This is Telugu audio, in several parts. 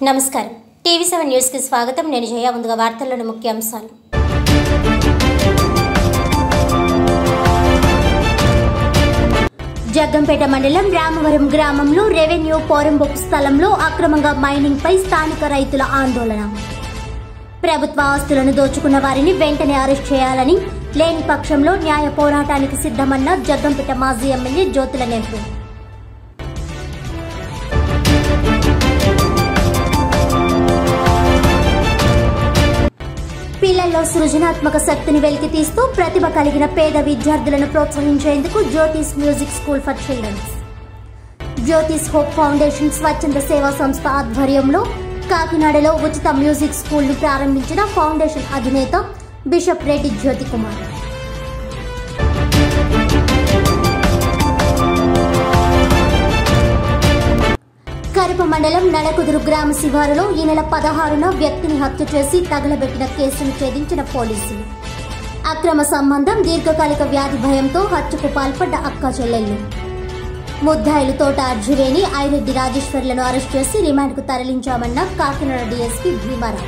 నమస్కారం టీవీ సెవెన్ న్యూస్కి స్వాగతం నేను జయ ముందుగా వార్తల్లోని ముఖ్యాంశాలు జగ్గంపేట మండలం రామవరం గ్రామంలో రెవెన్యూ పోరంబొక్కు స్థలంలో అక్రమంగా మైనింగ్ పై స్థానిక రైతుల ఆందోళన ప్రభుత్వ ఆస్తులను దోచుకున్న వారిని వెంటనే అరెస్ట్ చేయాలని లేని పక్షంలో న్యాయ పోరాటానికి సిద్ధమన్న జగ్గంపేట మాజీ ఎమ్మెల్యే జ్యోతుల నెహ్రూ పిల్లల్లో సృజనాత్మక శక్తిని వెలికితీస్తూ ప్రతిభ కలిగిన పేద విద్యార్థులను ప్రోత్సహించేందుకు Jyothis music school for childrens Jyothis hope foundation స్వచ్ఛంద సేవా సంస్థ ఆధ్వర్యంలో కాకినాడలో ఉచిత మ్యూజిక్ స్కూల్ను ప్రారంభించిన ఫౌండేషన్ అధినేత బిషప్ రెడ్డి జ్యోతి కుమార్ కరప మండలం నడకుదురు గ్రామ శివారులో ఈ నెల పదహారున వ్యక్తిని హత్య చేసి తగలబెట్టిన కేసును ఛేదించిన పోలీసులు అక్రమ సంబంధం దీర్ఘకాలిక వ్యాధి భయంతో హత్యకు పాల్పడ్డ అక్క చెల్లెళ్ళు ముద్దాయిలు తోట అర్జువేని ఐరెడ్డి రాజేశ్వర్లను అరెస్ట్ చేసి రిమాండ్కు తరలించామన్న కాకినాడ డీఎస్పీ భీమారావు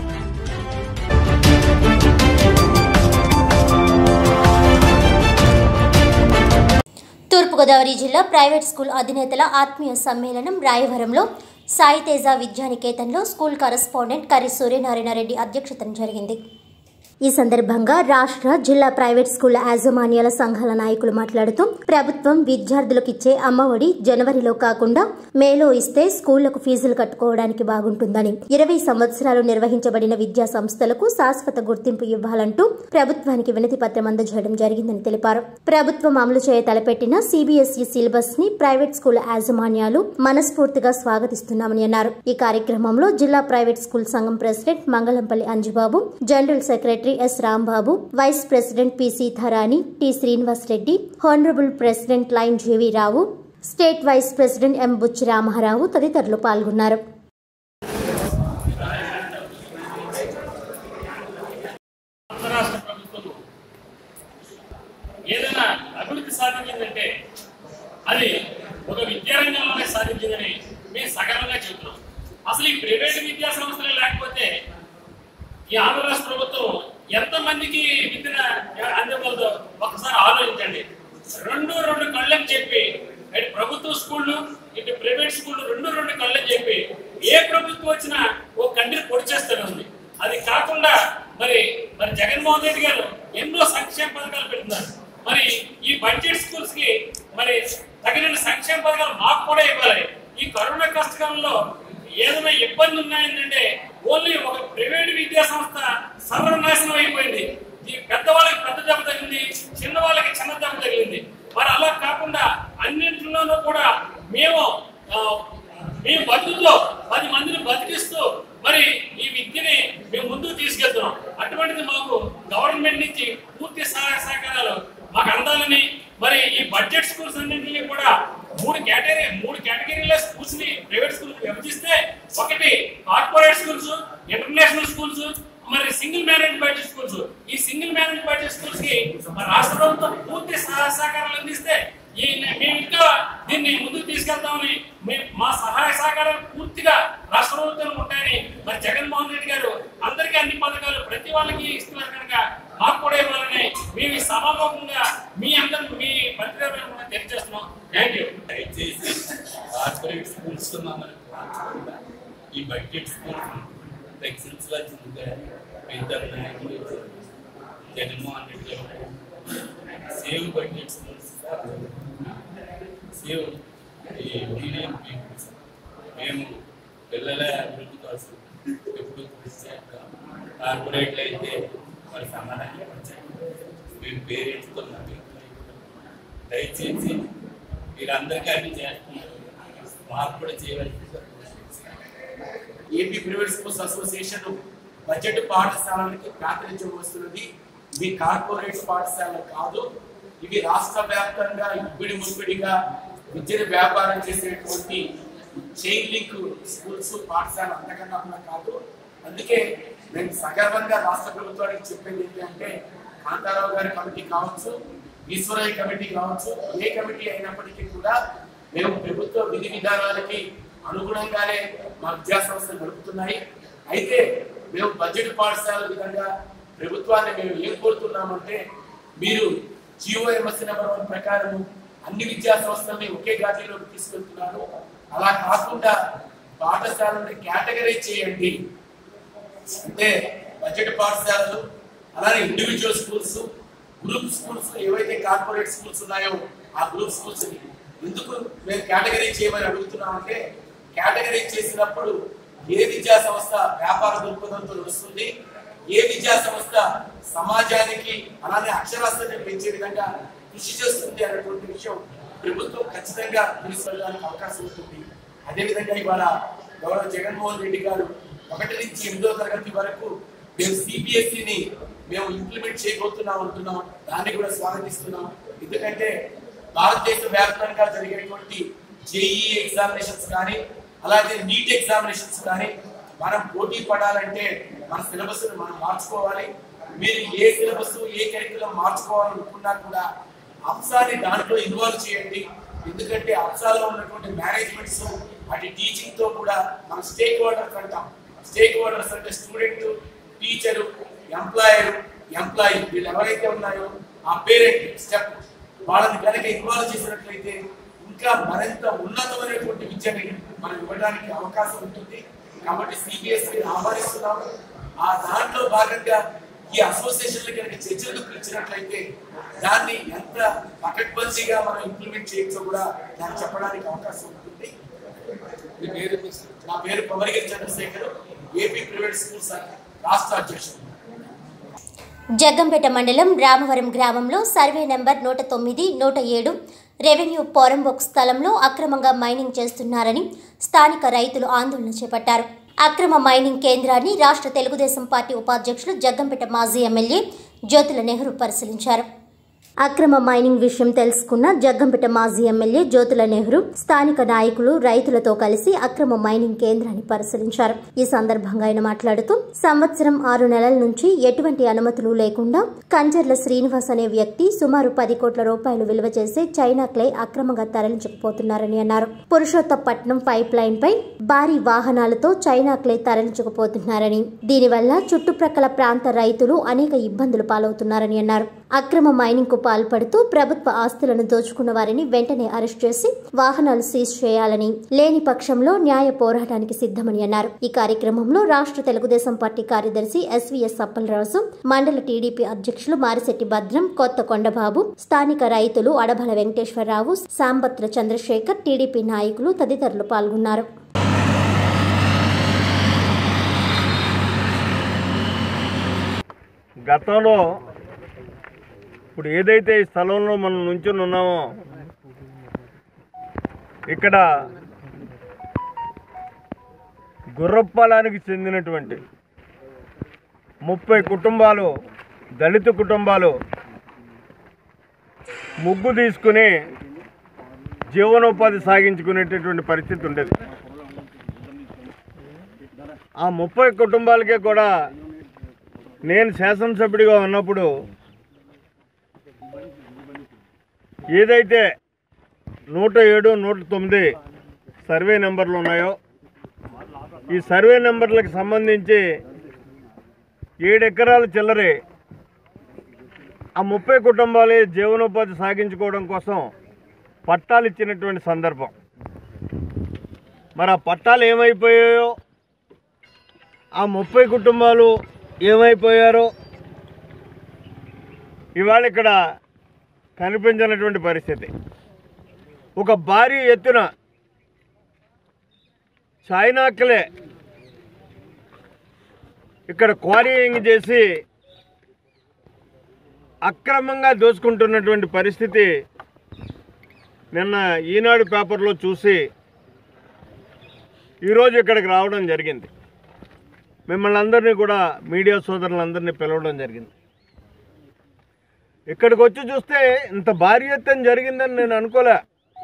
తూర్పుగోదావరి జిల్లా ప్రైవేట్ స్కూల్ అధినేతల ఆత్మీయ సమ్మేళనం రాయవరంలో సాయితేజ విద్యానికేతన్లో స్కూల్ కరస్పాండెంట్ కరి సూర్యనారాయణ రెడ్డి అధ్యక్షతన జరిగింది ఈ సందర్భంగా రాష్ట్ర జిల్లా ప్రైవేట్ స్కూళ్ల యాజమాన్యాల సంఘాల నాయకులు మాట్లాడుతూ ప్రభుత్వం విద్యార్థులకు ఇచ్చే అమ్మఒడి జనవరిలో కాకుండా మేలో ఇస్తే స్కూళ్లకు ఫీజులు కట్టుకోవడానికి బాగుంటుందని ఇరవై సంవత్సరాలు నిర్వహించబడిన విద్యా సంస్థలకు శాశ్వత గుర్తింపు ఇవ్వాలంటూ ప్రభుత్వానికి వినతి పత్రం అందజేయడం జరిగిందని తెలిపారు ప్రభుత్వం అమలు చేయ తలపెట్టిన సిబిఎస్ఈ సిలబస్ ని ప్రైవేట్ స్కూల్ యాజమాన్యాలు మనస్ఫూర్తిగా స్వాగతిస్తున్నామని అన్నారు ఈ కార్యక్రమంలో జిల్లా ప్రైవేట్ స్కూల్ సంఘం president Mangalampalli Anjubabu general secretary S Rambabu vice president P Seetharani T Srinivas Reddy honourable president lion JV Rao state vice president M Buchchi Ramarao తదితరులు పాల్గొన్నారు ఆంధ్ర రాష్ట్ర ప్రభుత్వం ఏదైనా అభివృద్ధి సాధించిందంటే అది ఒక విద్యారంగంలోనే సాధించిందని మేము సగర్వంగా చెబుతున్నాం అసలు ఈ ప్రైవేట్ విద్యా సంస్థలే లేకపోతే ఈ ఆంధ్ర రాష్ట్ర ప్రభుత్వం ఎంతమందికి విద్యను అందగలదో ఒకసారి ఆలోచించండి రెండు రెండు కళ్ళని చెప్పి అటు ప్రభుత్వ స్కూళ్ళు ఇటు ప్రైవేట్ స్కూళ్ళు రెండు రెండు కళ్ళని చెప్పి ఏ ప్రభుత్వం వచ్చినా ఓ కంటిని పొడిచేస్తూనే ఉంది అది కాకుండా మరి మరి జగన్మోహన్ రెడ్డి గారు ఎన్నో సంక్షేమ పథకాలు పెడుతున్నారు మరి ఈ బడ్జెట్ స్కూల్స్ కి మరి తగిన సంక్షేమ పథకాలు మాకు కూడా ఇవ్వాలి ఈ కరోనా కష్టకాలంలో ఏదైనా ఇబ్బంది ఉన్నాయంటే ఓన్లీ ఒక ప్రైవేట్ విద్యా సంస్థ సర్వనాశనం అయిపోయింది ఈ పెద్దవాళ్ళకి పెద్ద దెబ్బ తగిలింది చిన్న వాళ్ళకి చిన్న దెబ్బ తగిలింది మరి అలా కాకుండా అన్నింటిలోనూ కూడా మేము ఆ, మేము బతుకుతో పది మందిని బతికిస్తూ మరి ఈ విద్యని మేము ముందుకు తీసుకెళ్తున్నాం అటువంటిది మాకు గవర్నమెంట్ నుంచి పూర్తి సహాయ సహకారాలు మాకు అందాలని మరి ఈ బడ్జెట్ స్కూల్స్ అన్నింటినీ కూడా మూడు కేటగిరీ మూడు కేటగిరీల స్కూల్స్ ని ప్రైవేట్ స్కూల్ విభజిస్తే ఒకటి కార్పొరేట్ స్కూల్స్ ఇంటర్నేషనల్ స్కూల్స్ మరి సింగిల్ మ్యారేజ్ బడ్జెట్ స్కూల్స్ ఈ సింగిల్ మ్యారేజ్ బడ్జెట్ స్కూల్స్ కి మరి రాష్ట్ర ప్రభుత్వం పూర్తి సహాయ సహకారాలు అందిస్తే ఈ మేము ఇంకా దీన్ని ముందుకు తీసుకెళ్తామని మేము మా సహాయ సహకారాలు పూర్తిగా రాష్ట్ర ప్రభుత్వం ఉంటాయని మరి జగన్మోహన్ రెడ్డి గారు అందరికీ అన్ని పథకాలు ప్రతి వాళ్ళకి ఇస్తున్నారు కనుక మాకు కూడా ఇవ్వాలని మేము ఈ సభాముఖంగా మీ అందరూ మీ మంత్రివర్గం తెలియజేస్తున్నాం థ్యాంక్ యూ దయచేసి కార్పొరేట్ స్కూల్స్ మమ్మల్ని మార్చకుండా ఈ బడ్జెట్ స్కూల్ రక్షించవలసిందిగా ఇద్దరు నాయకులు జగన్మోహన్ రెడ్డి గారు సేవ్ బడ్జెట్ స్కూల్స్ సేవ్ ఈ మీడియం పీపుల్స్ మేము పిల్లల అభివృద్ధి కోసం ఎప్పుడు కృషి చేస్తాం కార్పొరేట్లు అయితే మరి సమాధానం ఇవ్వచ్చాయి మేము పేరెంట్స్తో దయచేసి మీరందరికీ అన్ని చేస్తున్నారు మాకు కూడా చేయవలసింది AP private schools association budget పాఠశాలలకి ప్రాతినిధ్యం వస్తున్నది ఇవి కార్పొరేట్ పాఠశాలలు కాదు ఇవి రాష్ట్ర వ్యాప్తంగా ఇబ్బడి ముబ్బడిగా విద్యను వ్యాపారం చేసేటువంటి చైన్ లింక్ స్కూల్స్ పాఠశాల అంతకన్నా కూడా కాదు అందుకే మేము సగర్వంగా రాష్ట్ర ప్రభుత్వానికి చెప్పేది ఏంటంటే కాంతారావు గారి కమిటీ కావచ్చు ఈశ్వరయ్య కమిటీ కావచ్చు ఏ కమిటీ అయినప్పటికీ కూడా మేము ప్రభుత్వ విధి విధానాలకి అనుగుణంగానే మా విద్యా సంస్థలు నడుపుతున్నాయి అయితే మేము బడ్జెట్ పాఠశాల విధంగా ప్రభుత్వాన్ని మేము ఏం కోరుతున్నామంటే మీరు జియోఎంఎస్ నెంబర్ వన్ ప్రకారం అన్ని విద్యా సంస్థల్ని ఒకే ఘాటీలోకి తీసుకెళ్తున్నారు అలా కాకుండా పాఠశాలని కేటగరైజ్ చేయండి అంటే బడ్జెట్ పాఠశాలలు అలానే ఇండివిజువల్ స్కూల్స్ గ్రూప్ స్కూల్స్ ఏవైతే కార్పొరేట్ స్కూల్స్ ఉన్నాయో ఆ గ్రూప్ స్కూల్స్ ఎందుకు మేము కేటగిరీ చేయమని అడుగుతున్నామంటే కేటగిరీ చేసినప్పుడు ఏ విద్యా సంస్థ వ్యాపార దృక్పథంతో నడుస్తుంది ఏ విద్యా సంస్థ సమాజానికి అలానే అక్షరాస్యతను పెంచే విధంగా కృషి చేస్తుంది అనేటువంటి విషయం ప్రభుత్వం ఖచ్చితంగా తీసుకెళ్ళడానికి అవకాశం ఉంటుంది అదేవిధంగా ఇవాళ గౌరవ జగన్మోహన్ రెడ్డి గారు ఒకటి నుంచి ఎనిమిదో తరగతి వరకు మేము సిబిఎస్ఈని మేము ఇంప్లిమెంట్ చేయబోతున్నాం అంటున్నాం దాన్ని కూడా స్వాగతిస్తున్నాం ఎందుకంటే భారతదేశ వ్యాప్తంగా జరిగేటువంటి జేఈ ఎగ్జామినేషన్స్ కానీ అలాగే నీట్ ఎగ్జామినేషన్స్ కానీ మనం పోటీ పడాలంటే మన సిలబస్ మనం మార్చుకోవాలి మీరు ఏ సిలబస్ ఏ కరికులం మార్చుకోవాలనుకున్నా కూడా అంశాన్ని దాంట్లో ఇన్వాల్వ్ చేయండి ఎందుకంటే అంశాల్లో ఉన్నటువంటి మేనేజ్మెంట్స్ అటు టీచింగ్ తో కూడా మన స్టేక్ హోల్డర్స్ అంటాం స్టేక్ హోల్డర్స్ అంటే స్టూడెంట్ టీచరు ఎంప్లాయర్ ఎంప్లాయీ వీళ్ళు ఎవరైతే ఉన్నాయో ఆ పేరెంట్ స్టెప్ వాళ్ళని కనుక ఇన్వాల్వ్ చేసినట్లయితే ఇంకా మరింత ఉన్నతమైనటువంటి విద్యని మనం ఇవ్వడానికి అవకాశం ఉంటుంది కాబట్టి సిబిఎస్ఈ ఆహ్వానిస్తున్నాం ఆ దాంట్లో భాగంగా ఈ అసోసియేషన్లు కనుక చర్చలు పిలిచినట్లయితే దాన్ని ఎంత పకడ్బందీగా మనం ఇంప్లిమెంట్ చేయొచ్చో కూడా దాన్ని చెప్పడానికి అవకాశం ఉంటుంది మీ పేరు నా పేరు Pavarigiri Chandrasekhar AP private schools రాష్ట్ర అధ్యక్షుడు జగ్గంపేట మండలం రామవరం గ్రామంలో సర్వే నెంబర్ నూట తొమ్మిది నూట ఏడు రెవెన్యూ పోరంబోక్ స్థలంలో అక్రమంగా మైనింగ్ చేస్తున్నారని స్థానిక రైతులు ఆందోళన చేపట్టారు అక్రమ మైనింగ్ కేంద్రాన్ని రాష్ట్ర తెలుగుదేశం పార్టీ ఉపాధ్యక్షులు జగ్గంపేట మాజీ ఎమ్మెల్యే జ్యోతుల నెహ్రూ పరిశీలించారు అక్రమ మైనింగ్ విషయం తెలుసుకున్న జగ్గంపేట మాజీ ఎమ్మెల్యే జ్యోతుల నెహ్రూ స్థానిక నాయకులు రైతులతో కలిసి అక్రమ మైనింగ్ కేంద్రాన్ని పరిశీలించారు ఈ సందర్భంగా ఆయన మాట్లాడుతూ సంవత్సరం ఆరు నెలల నుంచి ఎటువంటి అనుమతులు లేకుండా కంజర్ల శ్రీనివాస్ అనే వ్యక్తి సుమారు పది కోట్ల రూపాయలు విలువ చేసే చైనా క్లే అక్రమంగా తరలించకపోతున్నారని అన్నారు పురుషోత్తపట్నం పైప్ లైన్ పై భారీ వాహనాలతో చైనా క్లే తరలించకపోతున్నారని దీనివల్ల చుట్టుప్రక్కల ప్రాంత రైతులు అనేక ఇబ్బందులు పాలవుతున్నారని అన్నారు అక్రమ మైనింగ్ కు పాల్పడుతూ ప్రభుత్వ ఆస్తులను దోచుకున్న వారిని వెంటనే అరెస్ట్ చేసి వాహనాలు సీజ్ చేయాలని లేని పక్షంలో న్యాయ పోరాటానికి సిద్ధమని అన్నారు ఈ కార్యక్రమంలో రాష్ట్ర తెలుగుదేశం పార్టీ కార్యదర్శి ఎస్వీఎస్ అప్పలరాజు మండల టీడీపీ అధ్యక్షులు మారిశెట్టి భద్రం కొత్త కొండబాబు స్థానిక రైతులు అడబల వెంకటేశ్వరరావు సాంబత్ర చంద్రశేఖర్ టీడీపీ నాయకులు తదితరులు పాల్గొన్నారు గతంలో ఇప్పుడు ఏదైతే ఈ స్థలంలో మనం నుంచుని ఉన్నామో ఇక్కడ గుర్రప్పాలానికి చెందినటువంటి ముప్పై కుటుంబాలు దళిత కుటుంబాలు ముగ్గు తీసుకుని జీవనోపాధి సాగించుకునేటటువంటి పరిస్థితి ఉండేది ఆ ముప్పై కుటుంబాలకే కూడా నేను శాసనసభ్యుడిగా ఉన్నప్పుడు ఏదైతే నూట ఏడు నూట తొమ్మిది సర్వే నెంబర్లు ఉన్నాయో ఈ సర్వే నెంబర్లకు సంబంధించి ఏడు ఎకరాల చిల్లరే ఆ ముప్పై కుటుంబాలే జీవనోపాధి సాగించుకోవడం కోసం పట్టాలు ఇచ్చినటువంటి సందర్భం మరి ఆ పట్టాలు ఏమైపోయాయో ఆ ముప్పై కుటుంబాలు ఏమైపోయారో ఇవాళ ఇక్కడ కనిపించినటువంటి పరిస్థితి ఒక భారీ ఎత్తున చైనాకలే ఇక్కడ క్వారీయింగ్ చేసి అక్రమంగా దోచుకుంటున్నటువంటి పరిస్థితి నిన్న ఈనాడు పేపర్లో చూసి ఈరోజు ఇక్కడికి రావడం జరిగింది మిమ్మల్ని అందరినీ కూడా మీడియా సోదరులందరినీ పిలవడం జరిగింది ఇక్కడికి వచ్చి చూస్తే ఇంత భారీ ఎత్తున జరిగిందని నేను అనుకోలే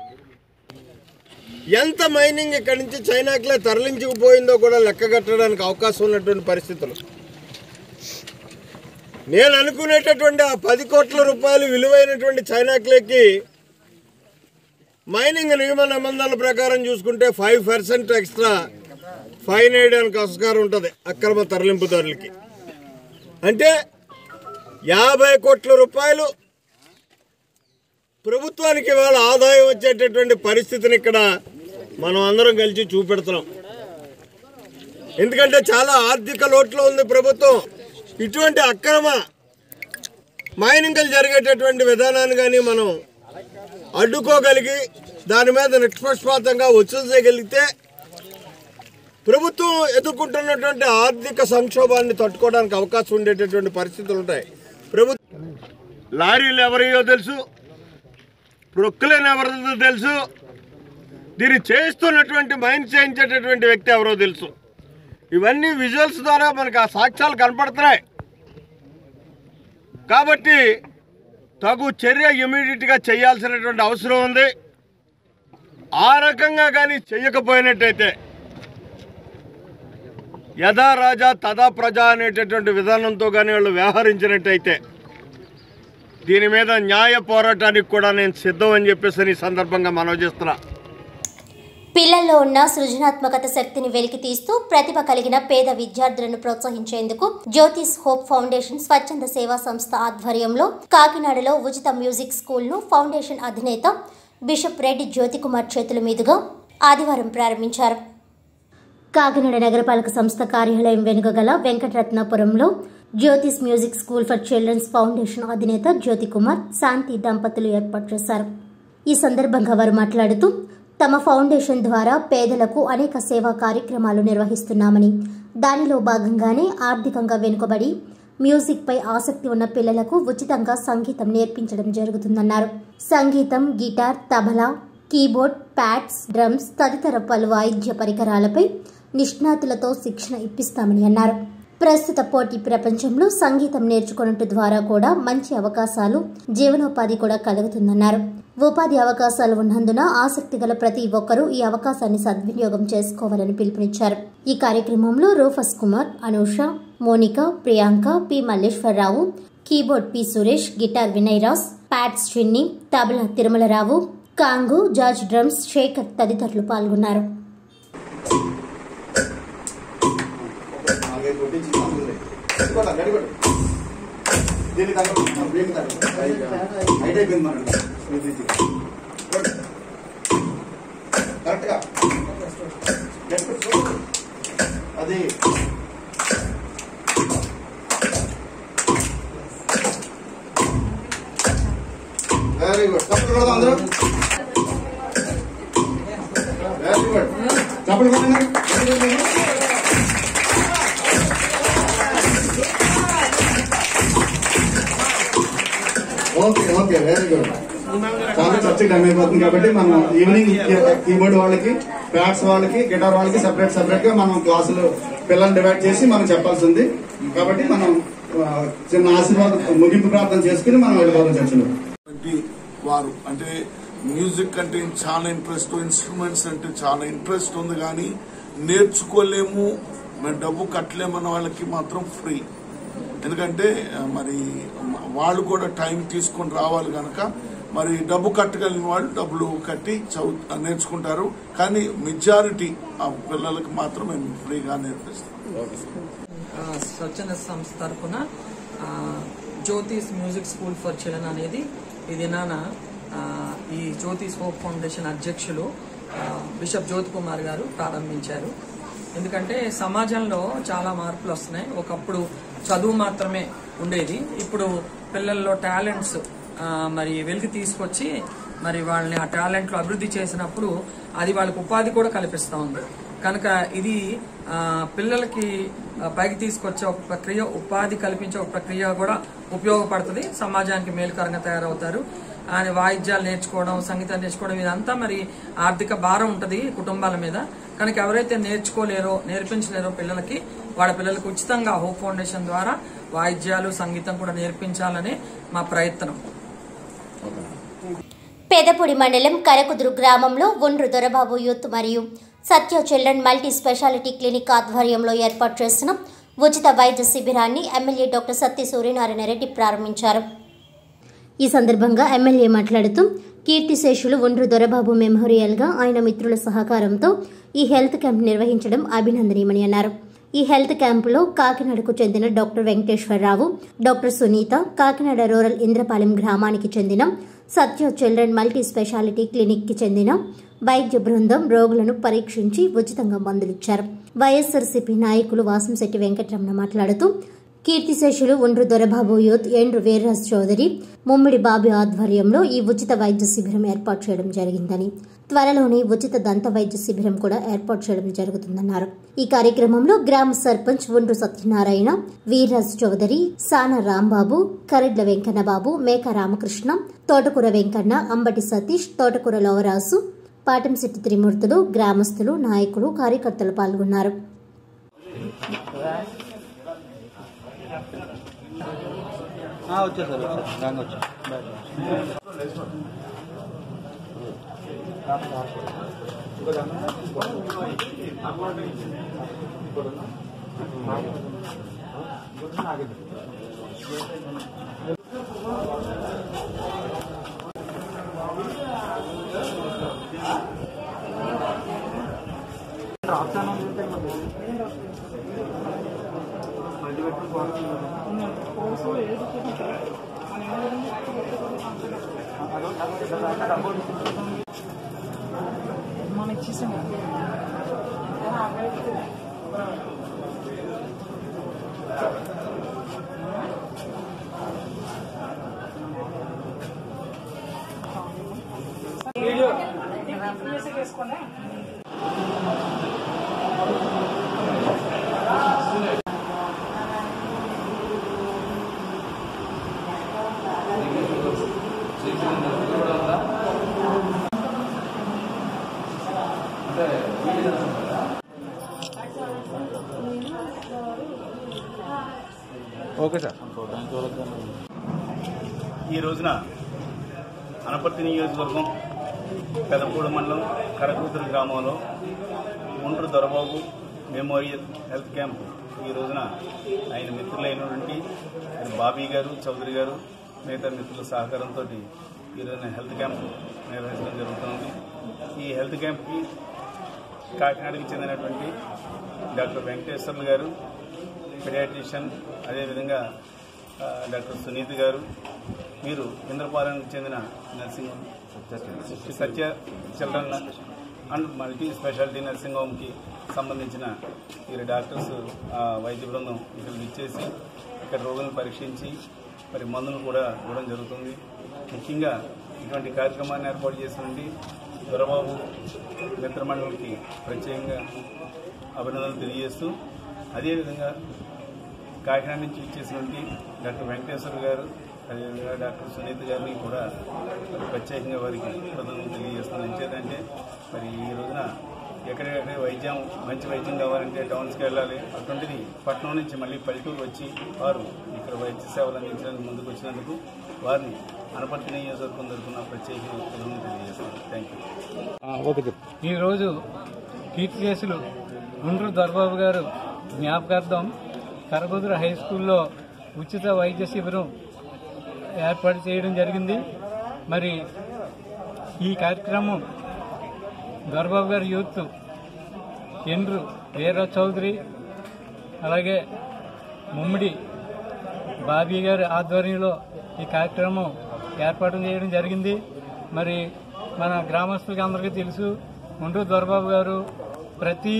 ఎంత మైనింగ్ ఇక్కడి నుంచి చైనాకిలే తరలించుకుపోయిందో కూడా లెక్క కట్టడానికి అవకాశం ఉన్నటువంటి పరిస్థితులు నేను అనుకునేటటువంటి ఆ పది కోట్ల రూపాయలు విలువైనటువంటి చైనాకిలేకి మైనింగ్ నియమ నిబంధనల ప్రకారం చూసుకుంటే ఫైవ్ పర్సెంట్ ఎక్స్ట్రా ఫైన్ వేయడానికి ఆస్కారం ఉంటుంది అక్రమ తరలింపుదారులకి అంటే యాభై కోట్ల రూపాయలు ప్రభుత్వానికి ఇవాళ ఆదాయం వచ్చేటటువంటి పరిస్థితిని ఇక్కడ మనం అందరం కలిసి చూపెడుతున్నాం ఎందుకంటే చాలా ఆర్థిక లోట్లో ఉంది ప్రభుత్వం ఇటువంటి అక్రమ మైనింగ్లు జరిగేటటువంటి విధానాన్ని కానీ మనం అడ్డుకోగలిగి దాని మీద నిష్పక్షపాతంగా వసూలు చేయగలిగితే ప్రభుత్వం ఎదుర్కొంటున్నటువంటి ఆర్థిక సంక్షోభాన్ని తట్టుకోవడానికి అవకాశం ఉండేటటువంటి పరిస్థితులు ఉంటాయి ప్రభుత్వం లారీలు ఎవరియో తెలుసు ప్రొక్కులేని ఎవరిదో తెలుసు దీన్ని చేస్తున్నటువంటి మైండ్ చేయించేటటువంటి వ్యక్తి ఎవరో తెలుసు ఇవన్నీ విజువల్స్ ద్వారా మనకు ఆ సాక్ష్యాలు కనపడుతున్నాయి కాబట్టి తగు చర్య ఇమీడియట్గా చేయాల్సినటువంటి అవసరం ఉంది ఆ రకంగా కానీ చెయ్యకపోయినట్టయితే యథా రాజా తదా ప్రజ అనేటటువంటి విధానంతో కానీ వాళ్ళు వ్యవహరించినట్టయితే దీని మీద న్యాయ పోరాటానికి కూడా నేను సిద్ధం అని చెప్పేసి ఈ సందర్భంగా మనవి చేస్తున్నా పిల్లల్లో ఉన్న సృజనాత్మకత శక్తిని వెలికి తీస్తూ ప్రతిభ కలిగిన పేద విద్యార్థులను ప్రోత్సహించేందుకు జ్యోతిస్ హోప్ ఫౌండేషన్ స్వచ్ఛంద సేవా సంస్థ ఆధ్వర్యంలో కాకినాడలో ఉచిత మ్యూజిక్ స్కూల్ను ఫౌండేషన్ అధినేత బిషప్ రెడ్డి జ్యోతికుమార్ చేతుల మీదుగా ఆదివారం ప్రారంభించారు కాకినాడ నగరపాలక సంస్థ కార్యాలయం వెనుక గల వెంకటరత్నాపురంలో Jyothis music school for childrens foundation అధినేత జ్యోతికుమార్ శాంతి దంపతులు ఏర్పాటు చేశారు ఈ సందర్భంగా వారు మాట్లాడుతూ తమ ఫౌండేషన్ ద్వారా పేదలకు అనేక సేవా కార్యక్రమాలు నిర్వహిస్తున్నామని దానిలో భాగంగానే ఆర్థికంగా వెనుకబడి మ్యూజిక్పై ఆసక్తి ఉన్న పిల్లలకు ఉచితంగా సంగీతం నేర్పించడం జరుగుతుందన్నారు సంగీతం guitar tabla keyboard pads drums తదితర పలు వాయిద్య పరికరాలపై నిష్ణాతులతో శిక్షణ ఇప్పిస్తామని అన్నారు ప్రస్తుత పోటీ ప్రపంచంలో సంగీతం నేర్చుకున్నట్టు ద్వారా కూడా మంచి అవకాశాలు జీవనోపాధి కూడా కలుగుతుందన్నారు ఉపాధి అవకాశాలు ఉన్నందున ఆసక్తి గల ప్రతి ఒక్కరూ ఈ అవకాశాన్ని సద్వినియోగం చేసుకోవాలని పిలుపునిచ్చారు ఈ కార్యక్రమంలో Rufus Kumar Anusha Monika Priyanka P Malleswararao keyboard P Suresh guitar Vinay Ross pads Chinni tabla Tirumalarao Kangu George drums Sekhar తదితరులు పాల్గొన్నారు దీనికి తగ్గ బ్రేక్ తగ్గ హైట్ అయిపోయింది మనం కరెక్ట్గా అది వెరీ గుడ్ చప్పట్లు కొడదాం అందరూ వెరీ గుడ్ చప్పట్లు కొట్టండి Very good. Okay okay very good చాలా చర్చకి టైం అయిపోతుంది కాబట్టి మనం ఈవినింగ్ కీబోర్డ్ వాళ్ళకి ప్యాడ్స్ వాళ్ళకి గిటార్ వాళ్ళకి సెపరేట్ సెపరేట్ గా మనం క్లాసులు పిల్లల్ని డివైడ్ చేసి మనం చెప్పాల్సి ఉంది కాబట్టి మనం ఆ, చిన్న ఆశీర్వాదం ముగింపు ప్రార్థన చేసుకుని మనం వెళ్ళిపోతాం చర్చలో వంటి వారు అంటే మ్యూజిక్ అంటే చాలా ఇంట్రెస్ట్ ఇన్స్ట్రుమెంట్స్ అంటే చాలా ఇంట్రెస్ట్ ఉంది కానీ నేర్చుకోలేము మేము డబ్బు కట్టలేమన్న వాళ్ళకి మాత్రం ఫ్రీ ఎందుకంటే ఆ, మరి వాళ్ళు కూడా టైం తీసుకొని రావాలి కనుక మరి డబ్బు కట్టగలిగిన వాళ్ళు డబ్బులు కట్టి చదువు నేర్చుకుంటారు కానీ మెజారిటీ ఆ పిల్లలకి మాత్రం మేము ఫ్రీగా నేర్పిస్తాం ఆ, స్వచ్ఛంద సంస్థ తరఫున Jyothis music school for children అనేది ఇది నాన్న ఆ, ఈ జ్యోతిస్ హోప్ ఫౌండేషన్ అధ్యక్షులు ఆ, బిషప్ జ్యోతి కుమార్ గారు ప్రారంభించారు ఎందుకంటే సమాజంలో చాలా మార్పులు వస్తున్నాయి ఒకప్పుడు చదువు మాత్రమే ఉండేది ఇప్పుడు పిల్లల్లో టాలెంట్స్ ఆ, మరి వెలికి తీసుకొచ్చి మరి వాళ్ళని ఆ టాలెంట్లో అభివృద్ధి చేసినప్పుడు అది వాళ్ళకి ఉపాధి కూడా కల్పిస్తూ ఉంది కనుక ఇది ఆ, పిల్లలకి ఆ, పైకి తీసుకొచ్చే ఒక ప్రక్రియ ఉపాధి కల్పించే ఒక ప్రక్రియ కూడా ఉపయోగపడుతుంది సమాజానికి మేలుకరంగా తయారవుతారు ఆయన వాయిద్యాలు నేర్చుకోవడం సంగీతం నేర్చుకోవడం ఇదంతా మరి ఆర్థిక భారం ఉంటుంది కుటుంబాల మీద కనుక ఎవరైతే నేర్చుకోలేరో నేర్పించలేరో పిల్లలకి వాళ్ళ పిల్లలకు ఉచితంగా హోప్ ఫౌండేషన్ ద్వారా వాయిద్యాలు సంగీతం కూడా నేర్పించాలనే మా ప్రయత్నం పెదపూడి మండలం కరకుదురు గ్రామంలో ఒండ్రు దొరబాబు యూత్ మరియు Satya children multi specialty clinic ఆధ్వర్యంలో ఏర్పాటు చేసిన ఉచిత వైద్య శిబిరాన్ని ఎమ్మెల్యే డాక్టర్ సత్య సూర్యనారాయణ రెడ్డి ప్రారంభించారు ఈ సందర్భంగా ఎమ్మెల్యే మాట్లాడుతూ కీర్తిశేషులు ఒండ్రు దొరబాబు మెమోరియల్గా ఆయన మిత్రుల సహకారంతో ఈ హెల్త్ క్యాంప్ నిర్వహించడం అభినందనీయమని అన్నారు ఈ హెల్త్ క్యాంపులో కాకినాడకు చెందిన doctor Venkateswararao doctor Sunitha Kakinada rural Indrapalem గ్రామానికి చెందిన సత్య చిల్డ్రన్ మల్టీ స్పెషాలిటీ క్లినిక్కి చెందిన వైద్య బృందం రోగులను పరీక్షించి ఉచితంగా మందులిచ్చారు వైఎస్ఆర్సీపీ నాయకులు వాసంశెట్టి వెంకటరమణ మాట్లాడుతూ కీర్తిశేషులు ఒండ్రు దొరబాబు యూత్ ఎండ్రు వీర్రాజ్ చౌదరి ముమ్మిడి బాబు ఆధ్వర్యంలో ఈ ఉచిత వైద్య శిబిరం ఏర్పాటు చేయడం జరిగిందని త్వరలోనే ఉచిత దంత వైద్య శిబిరం కూడా ఏర్పాటు చేయడం జరుగుతుందన్నారు ఈ కార్యక్రమంలో గ్రామ సర్పంచ్ ఒండ్రు సత్యనారాయణ వీర్రాజ్ చౌదరి సాన రాంబాబు కరెడ్ల వెంకన్నబాబు మేక రామకృష్ణ తోటకూర వెంకన్న అంబటి సతీష్ తోటకూర లోవరాజు పాటంశెట్టి త్రిమూర్తులు గ్రామస్తులు నాయకులు కార్యకర్తలు పాల్గొన్నారు వచ్చేసారు వచ్చారు వచ్చా ఓకే సార్ ఈ రోజున అనపర్తి నియోజకవర్గం పెదపూడి మండలం కరకూతురు గ్రామంలో ఒండ్రు దొరబాబు మెమోరియల్ హెల్త్ క్యాంప్ ఈ రోజున ఆయన మిత్రులైనటువంటి ఆయన బాబీ గారు చౌదరి గారు మిగతా మిత్రుల సహకారంతో ఈ రోజున హెల్త్ క్యాంప్ నిర్వహించడం జరుగుతుంది ఈ హెల్త్ క్యాంప్కి కాకినాడకి చెందినటువంటి డాక్టర్ వెంకటేశ్వర్లు గారు పిడియాట్రిషియన్ అదేవిధంగా ఆ, డాక్టర్ సునీత్ గారు మీరు ఇంద్రపాలెంకి చెందిన nursing home Satya children and multi specialty nursing హోమ్కి సంబంధించిన వీరి డాక్టర్స్ ఆ, వైద్య బృందం ఇక్కడ ఇచ్చేసి ఇక్కడ రోగులను పరీక్షించి మరి మందులు కూడా ఇవ్వడం జరుగుతుంది ముఖ్యంగా ఇటువంటి కార్యక్రమాన్ని ఏర్పాటు చేసినటువంటి దొరబాబు మిత్రమండలికి ప్రత్యేకంగా అభినందనలు తెలియజేస్తూ అదేవిధంగా కాకినాడ నుంచి ఇచ్చేసినటువంటి డాక్టర్ వెంకటేశ్వర గారు అదేవిధంగా డాక్టర్ సునీత గారిని కూడా మరి ప్రత్యేకంగా వారికి కృతజ్ఞతలు తెలియజేస్తున్నాను ఎంచేదంటే మరి ఈ రోజున ఎక్కడెక్కడ వైద్యం మంచి వైద్యం కావాలంటే టౌన్స్కి వెళ్ళాలి అటువంటిది పట్టణం నుంచి మళ్ళీ పల్లెటూరు వచ్చి వారు ఇక్కడ వైద్య సేవలు అందించడానికి ముందుకు వచ్చినందుకు వారిని అనపర్తి నియోజకవర్గం తరఫున ప్రత్యేకంగా కృతజ్ఞతలు తెలియజేస్తున్నాను థ్యాంక్ యూ ఓకే చెప్పు ఈరోజు కీర్తికేసులు గుండ్రు దొరబాబు గారు జ్ఞాపకార్థం కరకుదురు హై స్కూల్లో ఉచిత వైద్య శిబిరం ఏర్పాటు చేయడం జరిగింది మరి ఈ కార్యక్రమం దొరబాబు గారి యూత్ ఎండ్రు వీర చౌదరి అలాగే ముమ్మిడి బాబీ గారి ఆధ్వర్యంలో ఈ కార్యక్రమం ఏర్పాటు చేయడం జరిగింది మరి మన గ్రామస్తులకి అందరికీ తెలుసు ముండ్రు దొరబాబు గారు ప్రతి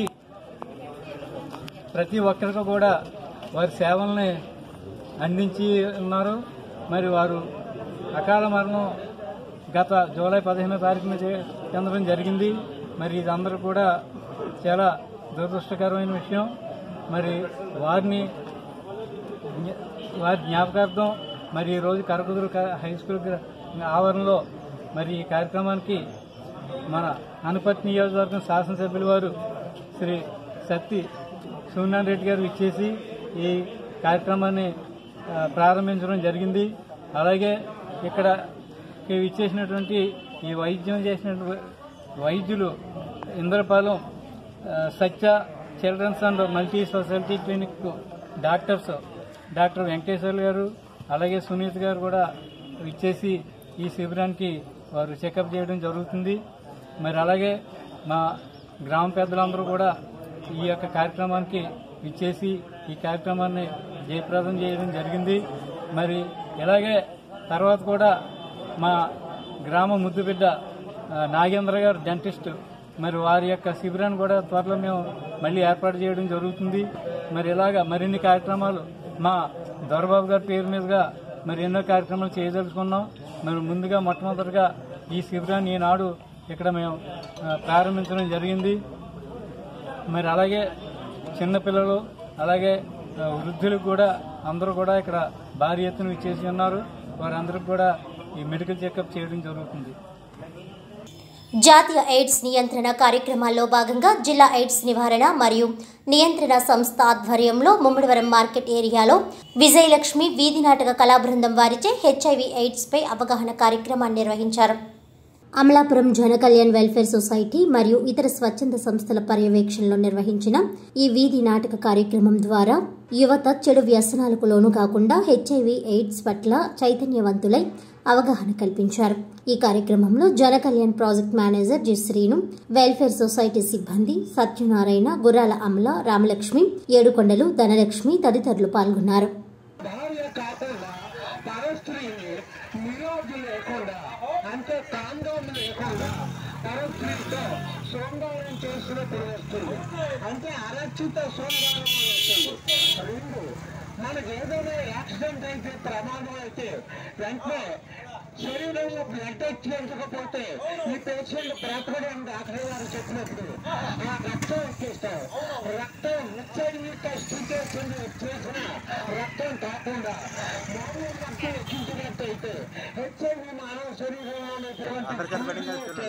ప్రతి ఒక్కరికి కూడా వారి సేవల్ని అందించి ఉన్నారు మరి వారు అకాల మరణం గత జూలై పదిహేనో తారీఖున చే- చెందడం జరిగింది మరి ఇది అందరూ కూడా చాలా దురదృష్టకరమైన విషయం మరి వారిని జ్ఞ- వారి జ్ఞాపకార్థం మరి ఈ రోజు కరకుదురు క- హై స్కూల్ గ్ర- ఆవరణలో మరి ఈ కార్యక్రమానికి మన అనుపతి నియోజకవర్గం శాసనసభ్యుల వారు శ్రీ సత్తి సూర్యనారాయణ రెడ్డి గారు ఇచ్చేసి ఈ కార్యక్రమాన్ని ఆ, ప్రారంభించడం జరిగింది అలాగే ఇక్కడ ఇచ్చేసినటువంటి ఈ వైద్యం చేసినటువంటి వైద్యులు ఇంద్రపాలెం ఆ, Satya childrens and multi specialty clinic doctors doctor Venkateswarlu గారు అలాగే సునీత్ గారు కూడా ఇచ్చేసి ఈ శిబిరానికి వారు చెకప్ చేయడం జరుగుతుంది మరి అలాగే మా గ్రామ పెద్దలందరూ కూడా ఈ యొక్క కార్యక్రమానికి ఇచ్చేసి ఈ కార్యక్రమాన్ని జయప్రదం చేయడం జరిగింది మరి ఇలాగే తర్వాత కూడా మా గ్రామ ముద్దుబిడ్డ ఆ, నాగేంద్ర గారు డెంటిస్ట్ మరి వారి యొక్క శిబిరాన్ని కూడా త్వరలో మేము మళ్ళీ ఏర్పాటు చేయడం జరుగుతుంది మరి ఇలాగా మరిన్ని కార్యక్రమాలు మా దొరబాబు గారి పేరు మీదుగా మరి ఎన్నో కార్యక్రమాలు చేయదలుచుకున్నాం మరి ముందుగా మొట్టమొదటిగా ఈ శిబిరాన్ని ఈనాడు ఇక్కడ మేము ఆ, ప్రారంభించడం జరిగింది మరి అలాగే చిన్నపిల్లలు అలాగే ఆ, వృద్ధులకు కూడా అందరూ కూడా ఇక్కడ భారీ ఎత్తున ఇచ్చేసి ఉన్నారు వారందరికి కూడా ఈ మెడికల్ చెకప్ చేయడం జరుగుతుంది జాతీయ ఎయిడ్స్ నియంత్రణ కార్యక్రమాల్లో భాగంగా జిల్లా ఎయిడ్స్ నివారణ మరియు నియంత్రణ సంస్థ ఆధ్వర్యంలో ముమ్మడివరం మార్కెట్ ఏరియాలో విజయలక్ష్మి వీధి నాటక కళాబృందం వారిచే హెచ్ఐవి ఎయిడ్స్ పై అవగాహన కార్యక్రమాన్ని నిర్వహించారు అమలాపురం జనకళ్యాణ్ వెల్ఫేర్ సొసైటీ మరియు ఇతర స్వచ్ఛంద సంస్థల పర్యవేక్షణలో నిర్వహించిన ఈ వీధి నాటక కార్యక్రమం ద్వారా యువత చెడు వ్యసనాలకు లోను కాకుండా హెచ్ఐవి ఎయిడ్స్ పట్ల చైతన్యవంతులై అవగాహన కల్పించారు ఈ కార్యక్రమంలో Janakalyan project manager G Srinu welfare society సిబ్బంది సత్యనారాయణ గుర్రాల అమల రామలక్ష్మి ఏడుకొండలు ధనలక్ష్మి తదితరులు పాల్గొన్నారు భార్య కాకుండా పరస్త్రీని నిరోధి లేకుండా అంటే కాండోమ్ లేకుండా పరస్త్రీతో సోమవారం చేసినప్పుడు వస్తుంది అంటే అరక్షిత సోమవారం వస్తుంది రెండు మనకి ఏదైనా యాక్సిడెంట్ అయితే ప్రమాదం అయితే వెంటనే శరీరంలో బ్లడ్ ఎక్కించకపోతే ఈ పేషెంట్ బ్రతకడానికి డాక్టర్ గారు చెప్పినప్పుడు ఆ రక్తం ఎక్కిస్తారు రక్తం హెచ్ఐవి టెస్ట్ చేసిన చేసిన రక్తం కాకుండా మామూలు రక్తం ఎక్కించినట్టయితే హెచ్ఐవి మానవ శరీరంలో ఉన్నటువంటి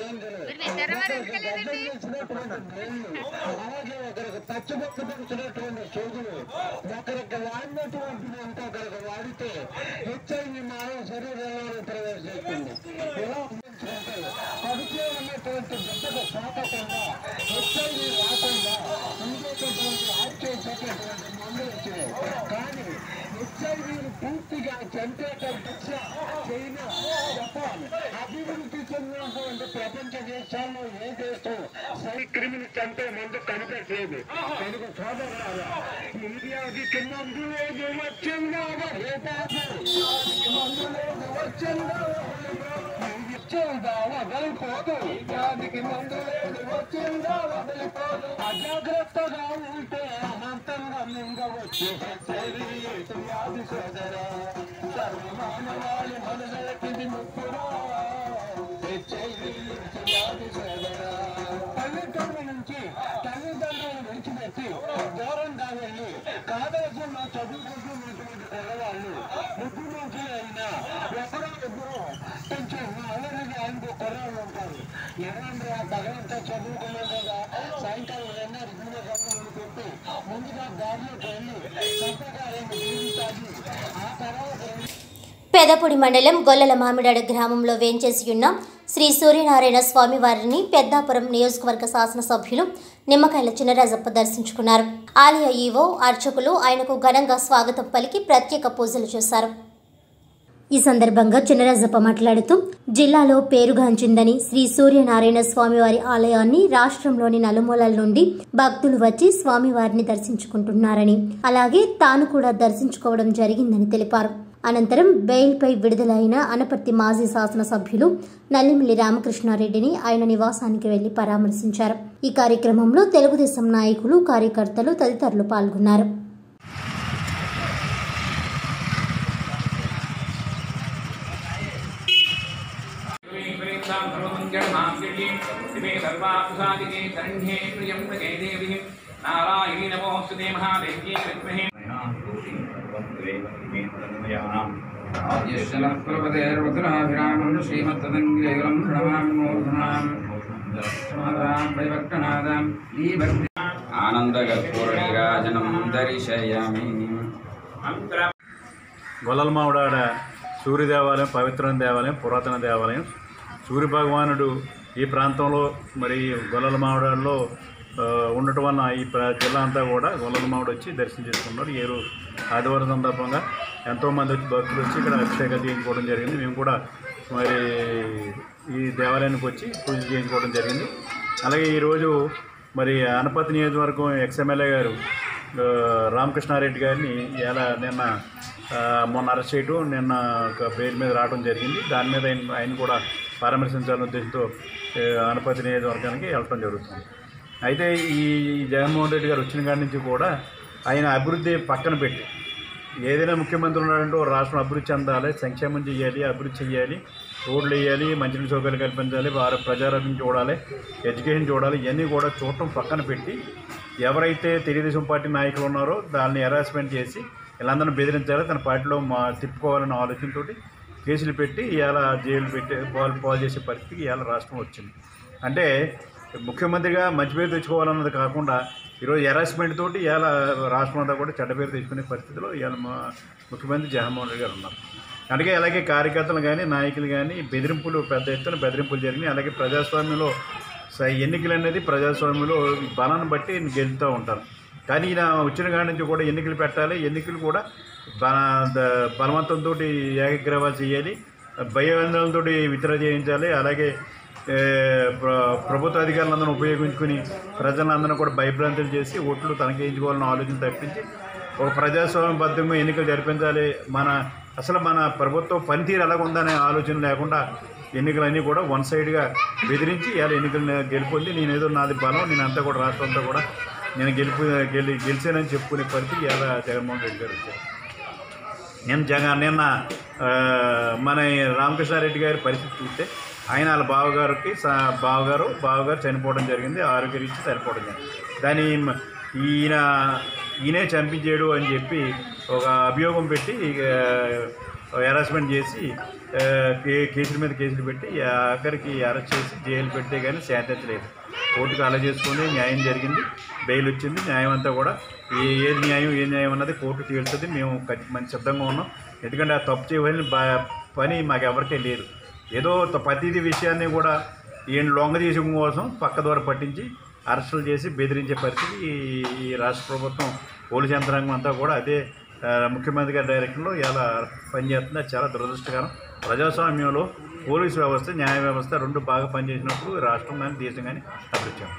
చేసినటువంటి బ్రెయిన్ అలాగే ఒకరికి పచ్చిబొక్క పెంచినటువంటి సోదులు ఒకరికి వాడినటువంటి ఇంకొకరికి వాడితే హెచ్ఐవి మానవ శరీరంలో ప్రవేశిస్తుంది ఇలా కడుపులో ఉన్నటువంటి బిడ్డకు సోకకుండా హెచ్ఐవి రాకుండా ఉండేటటువంటి యాడ్ చేసేటటువంటి మందులు వచ్చినాయి కానీ హెచ్ఐవిని పూర్తిగా చంపేటట్టు చైనా జపాన్ అభివృద్ధి చెందినటువంటి ప్రపంచ దేశాల్లో ఏ దేశం సై క్రిమిని చంపే మందు కనిపెట్టలేదు కనుక సోదరులారా ఇండియాకి మందు లేదు వచ్చిందా ఏ పాపం మందు లేదు వచ్చిందా వచ్చిందా వదలిపోదు వ్యాధికి మందు లేదు వచ్చిందా వదలిపోదు అజాగ్రత్తగా ఉంటే అనంతంగా మింగవచ్చు వ్యాధి సోదరా సర్వమానవాళి మనసులకి ముక్కురా వ్యాధి సోదరా పల్లెటూరు నుంచి తల్లిదండ్రులు విడిచిపెట్టి దూరంగా వెళ్ళి కాలేజీలో చదువుకుంటున్నటువంటి పిల్లవాళ్ళు ముఖ్యమంత్రి అయినా ఒకరో ఇద్దరు కొంచెం అల్లరిగా ఇంకో కుర్రాళ్ళు ఉంటారు ఏమంటే ఆ తగలంతా చదువుకున్నాం కదా సాయంకాలం ఏమన్నా రిజ్ఞ గమనం పెట్టి ముందుగా దారిలోకి వెళ్ళి చక్కగా రెండు జీవితాలు ఆ తర్వాత పెదపూడి మండలం గొల్లల మామిడాడ గ్రామంలో వేంచేసి ఉన్న శ్రీ సూర్యనారాయణ స్వామి వారిని పెద్దాపురం నియోజకవర్గ శాసనసభ్యులు నిమ్మకాయల చినరాజప్ప దర్శించుకున్నారు ఆలయ ఈవో అర్చకులు ఆయనకు ఘనంగా స్వాగతం పలికి ప్రత్యేక పూజలు చేశారు ఈ సందర్భంగా చినరాజప్ప మాట్లాడుతూ జిల్లాలో పేరుగాంచిందని శ్రీ సూర్యనారాయణ స్వామివారి ఆలయాన్ని రాష్ట్రంలోని నలుమూలల నుండి భక్తులు వచ్చి స్వామివారిని దర్శించుకుంటున్నారని అలాగే తాను కూడా దర్శించుకోవడం జరిగిందని తెలిపారు అనంతరం బెయిల్పై విడుదలైన అనపర్తి మాజీ శాసనసభ్యులు నల్లిమిల్లి రామకృష్ణారెడ్డిని ఆయన నివాసానికి వెళ్లి పరామర్శించారు ఈ కార్యక్రమంలో తెలుగుదేశం నాయకులు కార్యకర్తలు తదితరులు పాల్గొన్నారు నారాయణీ నమోస్తుతే మహాదేవ్యే విద్మహే ఆద్యశలప్రపదేర్వసురాభిరామం శ్రీమత్తదంగిరేగలం ప్రణమామి మూర్ధనాం పరిభక్తనాదాం ఈ భక్తి ఆనందగర్పూర్ణిరాజనం దర్శయామి గొల్లలమావిడాడ సూర్య దేవాలయం పవిత్రమైన దేవాలయం పురాతన దేవాలయం సూర్య భగవానుడు ఈ ప్రాంతంలో మరి గొల్లలమావిడాడలో ఆ, ఉండటం వలన ఈ ప్ర- జిల్లా అంతా కూడా గొల్లలమావిడ వచ్చి దర్శనం చేసుకున్నారు ఈ రోజు ఆదివారం సందర్భంగా ఎంతోమంది వచ్చి భక్తులు వచ్చి ఇక్కడ అభిషేకాలు చేయించుకోవడం జరిగింది మేము కూడా మరి ఈ దేవాలయానికి వచ్చి పూజ చేయించుకోవడం జరిగింది అలాగే ఈరోజు మరి అనపతి నియోజకవర్గం ఎక్స్ఎమ్మెల్యే గారు ఆ, రామకృష్ణారెడ్డి గారిని ఇలా నిన్న ఆ, మొన్న అరెస్ట్ చేయడం నిన్న ఒక బెయిల్ మీద రావడం జరిగింది దాని మీద ఆయన ఆయన కూడా పరామర్శించాలనే ఉద్దేశంతో ఆ, అనపతి నియోజకవర్గానికి వెళ్ళడం జరుగుతుంది అయితే ఈ జగన్మోహన్ రెడ్డి గారు వచ్చిన కాడి నుంచి కూడా ఆయన అభివృద్ధి పక్కన పెట్టి ఏదైనా ముఖ్యమంత్రి ఉన్నాడంటే ఓ రాష్ట్రం అభివృద్ధి చెందాలి సంక్షేమం చేయాలి అభివృద్ధి చేయాలి రోడ్లు వేయాలి మంచినీటి సౌకర్యాలు కల్పించాలి వారి ప్రజారోగ్యం చూడాలి ఎడ్యుకేషన్ చూడాలి ఇవన్నీ కూడా చూడటం పక్కన పెట్టి ఎవరైతే తెలుగుదేశం పార్టీ నాయకులు ఉన్నారో దాన్ని హెరాస్మెంట్ చేసి వీళ్ళందరినీ బెదిరించాలి తన పార్టీలో మా తిప్పుకోవాలన్న ఆలోచనతోటి కేసులు పెట్టి ఇవాళ జైలు పెట్టి పాలు పాలు చేసే పరిస్థితికి ఇవాళ రాష్ట్రం వచ్చింది అంటే ముఖ్యమంత్రిగా మంచి పేరు తెచ్చుకోవాలన్నది కాకుండా ఈరోజు హెరాస్మెంట్ తోటి ఇవాళ రాష్ట్రం అంతా కూడా చెడ్డ పేరు తెచ్చుకునే పరిస్థితిలో ఇవాళ మా ముఖ్యమంత్రి జగన్మోహన్ రెడ్డి గారు ఉన్నారు అందుకే అలాగే కార్యకర్తలు కానీ నాయకులు కానీ బెదిరింపులు పెద్ద ఎత్తున బెదిరింపులు జరిగినాయి అలాగే ప్రజాస్వామ్యంలో స- ఎన్నికలు అనేది ప్రజాస్వామ్యంలో బలాన్ని బట్టి గెలుతూ ఉంటారు కానీ ఈయన వచ్చిన కాడి నుంచి కూడా ఎన్నికలు పెట్టాలి ఎన్నికలు కూడా బల ద- బలవంతంతో ఏకగ్రవాలు చేయాలి భయవంతులతో విత్డ్రా చేయించాలి అలాగే ఏ, ప్ర- ప్రభుత్వ అధికారులందరూ ఉపయోగించుకుని ప్రజలందరూ కూడా భయభ్రాంతులు చేసి ఓట్లు తనకేయించుకోవాలన్న ఆలోచన తప్పించి ఒక ప్రజాస్వామ్యబద్ధంగా ఎన్నికలు జరిపించాలి మన అసలు మన ప్రభుత్వం పనితీరు ఎలాగ ఉందనే ఆలోచన లేకుండా ఎన్నికలన్నీ కూడా వన్ సైడ్గా బెదిరించి ఇవాళ ఎన్నికలు గెలుపొంది నేనేదో నాది బలం నేనంతా కూడా రాష్ట్రం అంతా కూడా నేను గెలుపు గెలి గెలిచానని చెప్పుకునే పరిస్థితి ఇవాళ జగన్మోహన్ రెడ్డి గారు వచ్చారు నేను జగన్ నిన్న ఆ, మన రామకృష్ణారెడ్డి గారి పరిస్థితి చూస్తే ఆయన వాళ్ళ బావగారికి స- బావగారు బావగారు చనిపోవడం జరిగింది ఆరోగ్యరీత్యా చనిపోవడం జరిగింది దాని మ- ఈయన ఈయనే చంపించాడు అని చెప్పి ఒక అభియోగం పెట్టి హెరాస్మెంట్ చేసి ఆ, కే- కేసుల మీద కేసులు పెట్టి ఆఖరికి అరెస్ట్ చేసి జైలు పెడితే కానీ శాంతించలేదు కోర్టుకు అలా చేసుకుని న్యాయం జరిగింది బెయిల్ వచ్చింది న్యాయం అంతా కూడా ఏ ఏది న్యాయం ఏ న్యాయం అన్నది కోర్టు తేల్చుతుంది మేము ఖచ్చి- మంచి సిద్ధంగా ఉన్నాం ఎందుకంటే ఆ తప్పు చేయవలసిన బా- పని మాకు ఎవరికీ లేదు ఏదో త- ప్రతిదీ విషయాన్ని కూడా ఈయన లొంగ తీసుకోవడం కోసం పక్క ద్వారా పట్టించి అరెస్టులు చేసి బెదిరించే పరిస్థితి ఈ- ఈ రాష్ట్ర ప్రభుత్వం పోలీస్ యంత్రాంగం అంతా కూడా అదే ఆ, ముఖ్యమంత్రి గారి డైరెక్షన్లో ఇలా పనిచేస్తుంది అది చాలా దురదృష్టకరం ప్రజాస్వామ్యంలో పోలీసు వ్యవస్థ న్యాయ వ్యవస్థ రెండు బాగా పనిచేసినప్పుడు రాష్ట్రం కానీ దేశం కానీ అభివృద్ధి చెందుతుంది.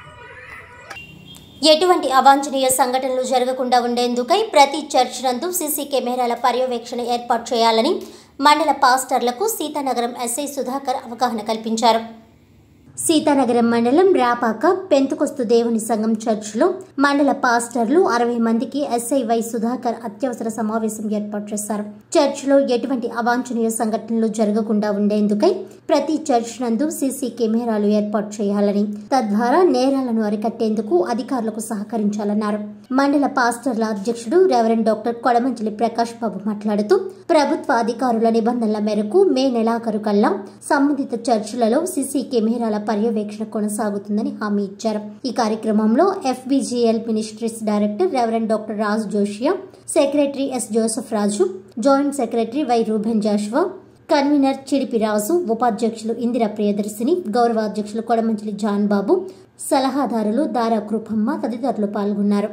ఎటువంటి అవాంఛనీయ సంఘటనలు జరగకుండా ఉండేందుకై ప్రతి చర్చ్ నందు సీసీ కెమెరాల పర్యవేక్షణ ఏర్పాటు చేయాలని మండల పాస్టర్లకు సీతానగరం ఎస్ఐ సుధాకర్ అవగాహన కల్పించారు సీతానగరం మండలం రాపాక పెంతుకొస్తు దేవుని సంఘం చర్చిలో మండల పాస్టర్లు అరవై మందికి ఎస్ఐ వై సుధాకర్ అత్యవసర సమావేశం ఏర్పాటు చేశారు చర్చిలో ఎటువంటి అవాంఛనీయ సంఘటనలు జరగకుండా ఉండేందుకై ప్రతి చర్చ్ నందు సీసీ కెమెరాలు ఏర్పాటు చేయాలని తద్వారా నేరాలను అరికట్టేందుకు అధికారులకు సహకరించాలన్నారు మండల పాస్టర్ల అధ్యక్షుడు రెవరెండ్ డాక్టర్ కొడమంచిలి ప్రకాష్ బాబు మాట్లాడుతూ ప్రభుత్వ అధికారుల నిబంధనల మేరకు మే నెలాఖరు కల్లా సంబంధిత చర్చిలలో సీసీ కెమెరాల పర్యవేక్షణ కొనసాగుతుందని హామీ ఇచ్చారు ఈ కార్యక్రమంలో FBGL ministries director reverend doctor Raj Josiah secretary S Joseph Raju joint secretary Y Reuben Joshua convener Chidipi Raju ఉపాధ్యక్షులు ఇందిరా ప్రియదర్శిని గౌరవ అధ్యక్షులు కొడమంచిలి జాన్ బాబు సలహాదారులు దారా కృపమ్మ తదితరులు పాల్గొన్నారు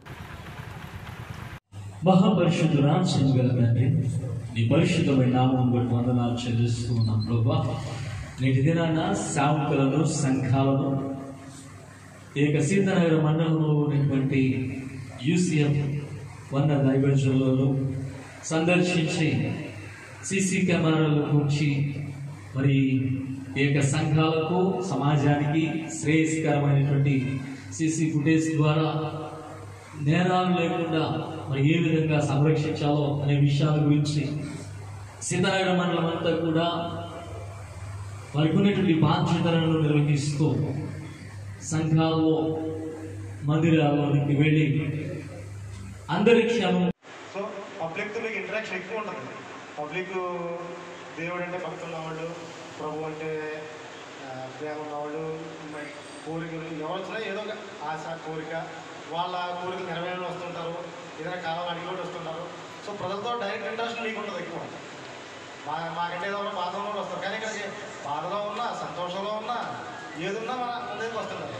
మహాపరిశుద్ధురా చెందుగల తండ్రి నీ పరిశుద్ధమైన నామం బట్టి వందనాలు చెల్లిస్తూ ఉన్నాం ప్రభా నేటి దినాన సేవకులను సంఘాలను ఏక సీతానగర మండలంలో ఉన్నటువంటి యూసీఎం వన్న దైవజనులను సందర్శించి సీసీ కెమెరాల గురించి మరి ఏక సంఘాలకు సమాజానికి శ్రేయస్కరమైనటువంటి సీసీ ఫుటేజ్ ద్వారా నేరాలు లేకుండా మరి ఏ విధంగా సంరక్షించాలో అనే విషయాల గురించి సీతానగర మండలం అంతా కూడా వారికి ఉన్నటువంటి బాధ్యతలను నిర్వహిస్తూ సంఘాల్లో మందిరాల్లోనికి వెళ్ళి అందరి క్షేమం సో పబ్లిక్తో మీకు ఇంటరాక్షన్ ఎక్కువ ఉంటుంది పబ్లిక్ దేవుడు అంటే భక్తులు ఉన్నవాళ్ళు ప్రభు అంటే ఆ, ప్రేమ ఉన్నవాళ్ళు మరి కోరికలు ఎవరు వచ్చినా ఏదో ఒక ఆశ కోరిక వాళ్ళ కోరికలు నెరవేరని వస్తుంటారు ఏదైనా కాలం అడిగి వస్తుంటారు సో ప్రజలతో డైరెక్ట్ ఇంటరాక్షన్ మీకు ఉంటుంది ఎక్కువ మా మాకంటే ఏదో ఒక బాధలో వాళ్ళు వస్తారు కానీ ఇక్కడికి బాధలో ఉన్నా సంతోషంలో ఉన్నా ఏదున్నా మన ముందుకు వస్తున్నారు